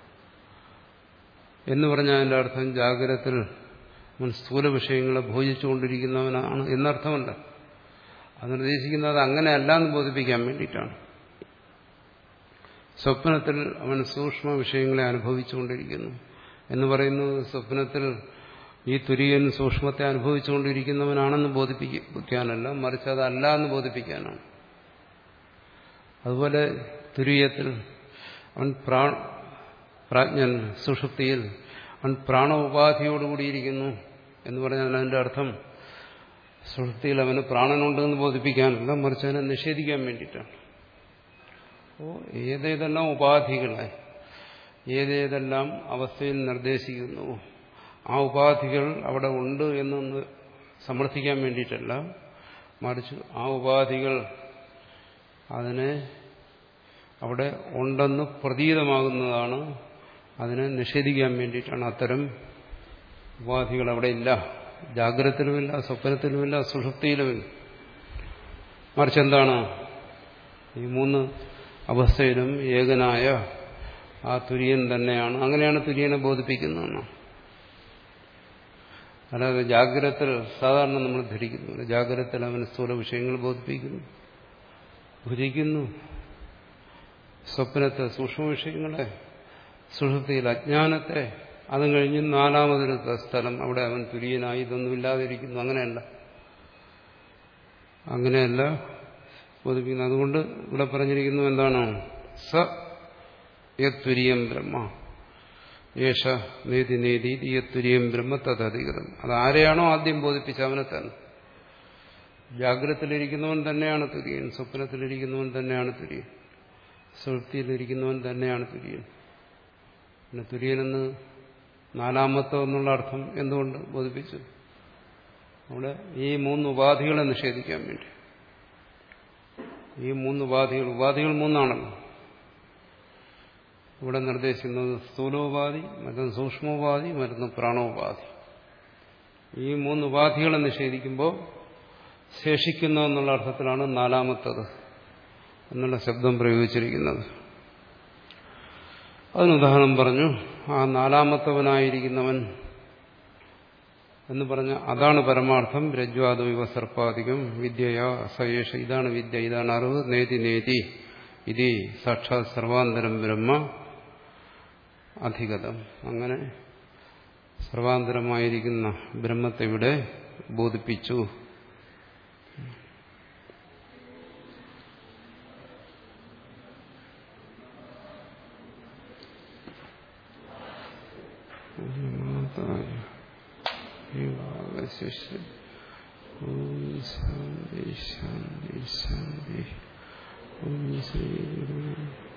എന്ന് പറഞ്ഞാൽ അതിന്റെ അർത്ഥം ജാഗ്രത്തിൽ അവൻ സ്ഥൂല വിഷയങ്ങളെ ഭോജിച്ചുകൊണ്ടിരിക്കുന്നവനാണ് എന്നർത്ഥമല്ല അത് നിർദ്ദേശിക്കുന്നത് അങ്ങനെയല്ല എന്ന് ബോധിപ്പിക്കാൻ വേണ്ടിയിട്ടാണ് സ്വപ്നത്തിൽ അവൻ സൂക്ഷ്മ വിഷയങ്ങളെ അനുഭവിച്ചുകൊണ്ടിരിക്കുന്നു എന്ന് പറയുന്നത് സ്വപ്നത്തിൽ ഈ തുര്യൻ സൂക്ഷ്മത്തെ അനുഭവിച്ചുകൊണ്ടിരിക്കുന്നവനാണെന്ന് ബോധിപ്പിക്കാനല്ല മറിച്ച് അതല്ല എന്ന് ബോധിപ്പിക്കാനാണ് അതുപോലെ തുര്യത്തിൽ അവൻ പ്രാ പ്രാജ്ഞൻ സുഷുപ്തിയിൽ അവൻ പ്രാണോപാധിയോടുകൂടിയിരിക്കുന്നു എന്ന് പറഞ്ഞാൽ അതിന്റെ അർത്ഥം സുഷുപ്തിയിൽ അവന് പ്രാണനുണ്ടെന്ന് ബോധിപ്പിക്കാനല്ല മറിച്ച് അതിനെ നിഷേധിക്കാൻ വേണ്ടിയിട്ടാണ് അപ്പോൾ ഏതേതെല്ലാം ഉപാധികളെ ഏതേതെല്ലാം അവസ്ഥയിൽ നിർദ്ദേശിക്കുന്നു ആ ഉപാധികൾ അവിടെ ഉണ്ട് എന്നൊന്ന് സമർത്ഥിക്കാൻ വേണ്ടിയിട്ടല്ല മറിച്ച് ആ ഉപാധികൾ അതിനെ അവിടെ ഉണ്ടെന്ന് പ്രതീതമാകുന്നതാണ് അതിനെ നിഷേധിക്കാൻ വേണ്ടിയിട്ടാണ് അത്തരം ഉപാധികൾ അവിടെ ഇല്ല ജാഗ്രതത്തിലുമില്ല സ്വപ്നത്തിലുമില്ല സുഷുപ്തിയിലുമില്ല മറിച്ച് എന്താണ് ഈ മൂന്ന് അവസ്ഥയിലും ഏകനായ ആ തുര്യൻ തന്നെയാണ് അങ്ങനെയാണ് തുര്യനെ ബോധിപ്പിക്കുന്നതെന്ന് അല്ലാതെ ജാഗ്രതത്തിൽ സാധാരണ നമ്മൾ ധരിക്കുന്നു ജാഗ്രതത്തിൽ അവന് സ്ഥൂല വിഷയങ്ങൾ ബോധിപ്പിക്കുന്നു ഭുജിക്കുന്നു സ്വപ്നത്തെ സൂക്ഷ്മ വിഷയങ്ങളെ സുഷുപ്തിയിൽ അജ്ഞാനത്തെ അതും കഴിഞ്ഞ് നാലാമതൊരു സ്ഥലം അവിടെ അവൻ തുര്യനായി ഇതൊന്നുമില്ലാതിരിക്കുന്നു അങ്ങനെയല്ല അങ്ങനെയല്ല ബോധിപ്പിക്കുന്നത് അതുകൊണ്ട് ഇവിടെ പറഞ്ഞിരിക്കുന്നു എന്താണ് സ യത്വര്യം ബ്രഹ്മ യേശ നേതി നേതി യത്വര്യം ബ്രഹ്മ തദധികൃതം അതാരെയാണോ ആദ്യം ബോധിപ്പിച്ച അവനെ തന്നെ ജാഗ്രതത്തിലിരിക്കുന്നവൻ തന്നെയാണ് തുര്യൻ സ്വപ്നത്തിലിരിക്കുന്നവൻ തന്നെയാണ് തുര്യൻ സുഹൃത്തിയിലിരിക്കുന്നവൻ തന്നെയാണ് തുര്യൻ പിന്നെ തുര്യനെന്ന് നാലാമത്തെ എന്നുള്ള അർത്ഥം എന്തുകൊണ്ട് ബോധിപ്പിച്ചു അവിടെ ഈ മൂന്ന് ഉപാധികളെ നിഷേധിക്കാൻ വേണ്ടി ഈ മൂന്ന് ഉപാധികൾ ഉപാധികൾ മൂന്നാണല്ലോ ഇവിടെ നിർദ്ദേശിക്കുന്നത് സ്ഥൂലോപാധി മറ്റൊന്ന് സൂക്ഷ്മോപാധി മറ്റൊന്ന് പ്രാണോപാധി ഈ മൂന്ന് ഉപാധികളെ നിഷേധിക്കുമ്പോൾ ശേഷിക്കുന്നു എന്നുള്ള അർത്ഥത്തിലാണ് നാലാമത്തത് എന്നുള്ള ശബ്ദം പ്രയോഗിച്ചിരിക്കുന്നത് അതിനുദാഹരണം പറഞ്ഞു ആ നാലാമത്തവനായിരിക്കുന്നവൻ എന്ന് പറഞ്ഞ അതാണ് പരമാർത്ഥം രജ്വാദോ ഇവ സർപ്പാധികം വിദ്യയാ സയേഷ ഇതാണ് വിദ്യ ഇതാണ് അറിവ് നേതി നേതി ഇതി സാക്ഷാത് സർവാന്തരം ബ്രഹ്മ അധികതം അങ്ങനെ സർവാന്തരമായിരിക്കുന്ന ബ്രഹ്മത്തെ ഇവിടെ ബോധിപ്പിച്ചു ഓം ശാന്തി ശാന്തി ശാന്തി ഓം ശ്രീ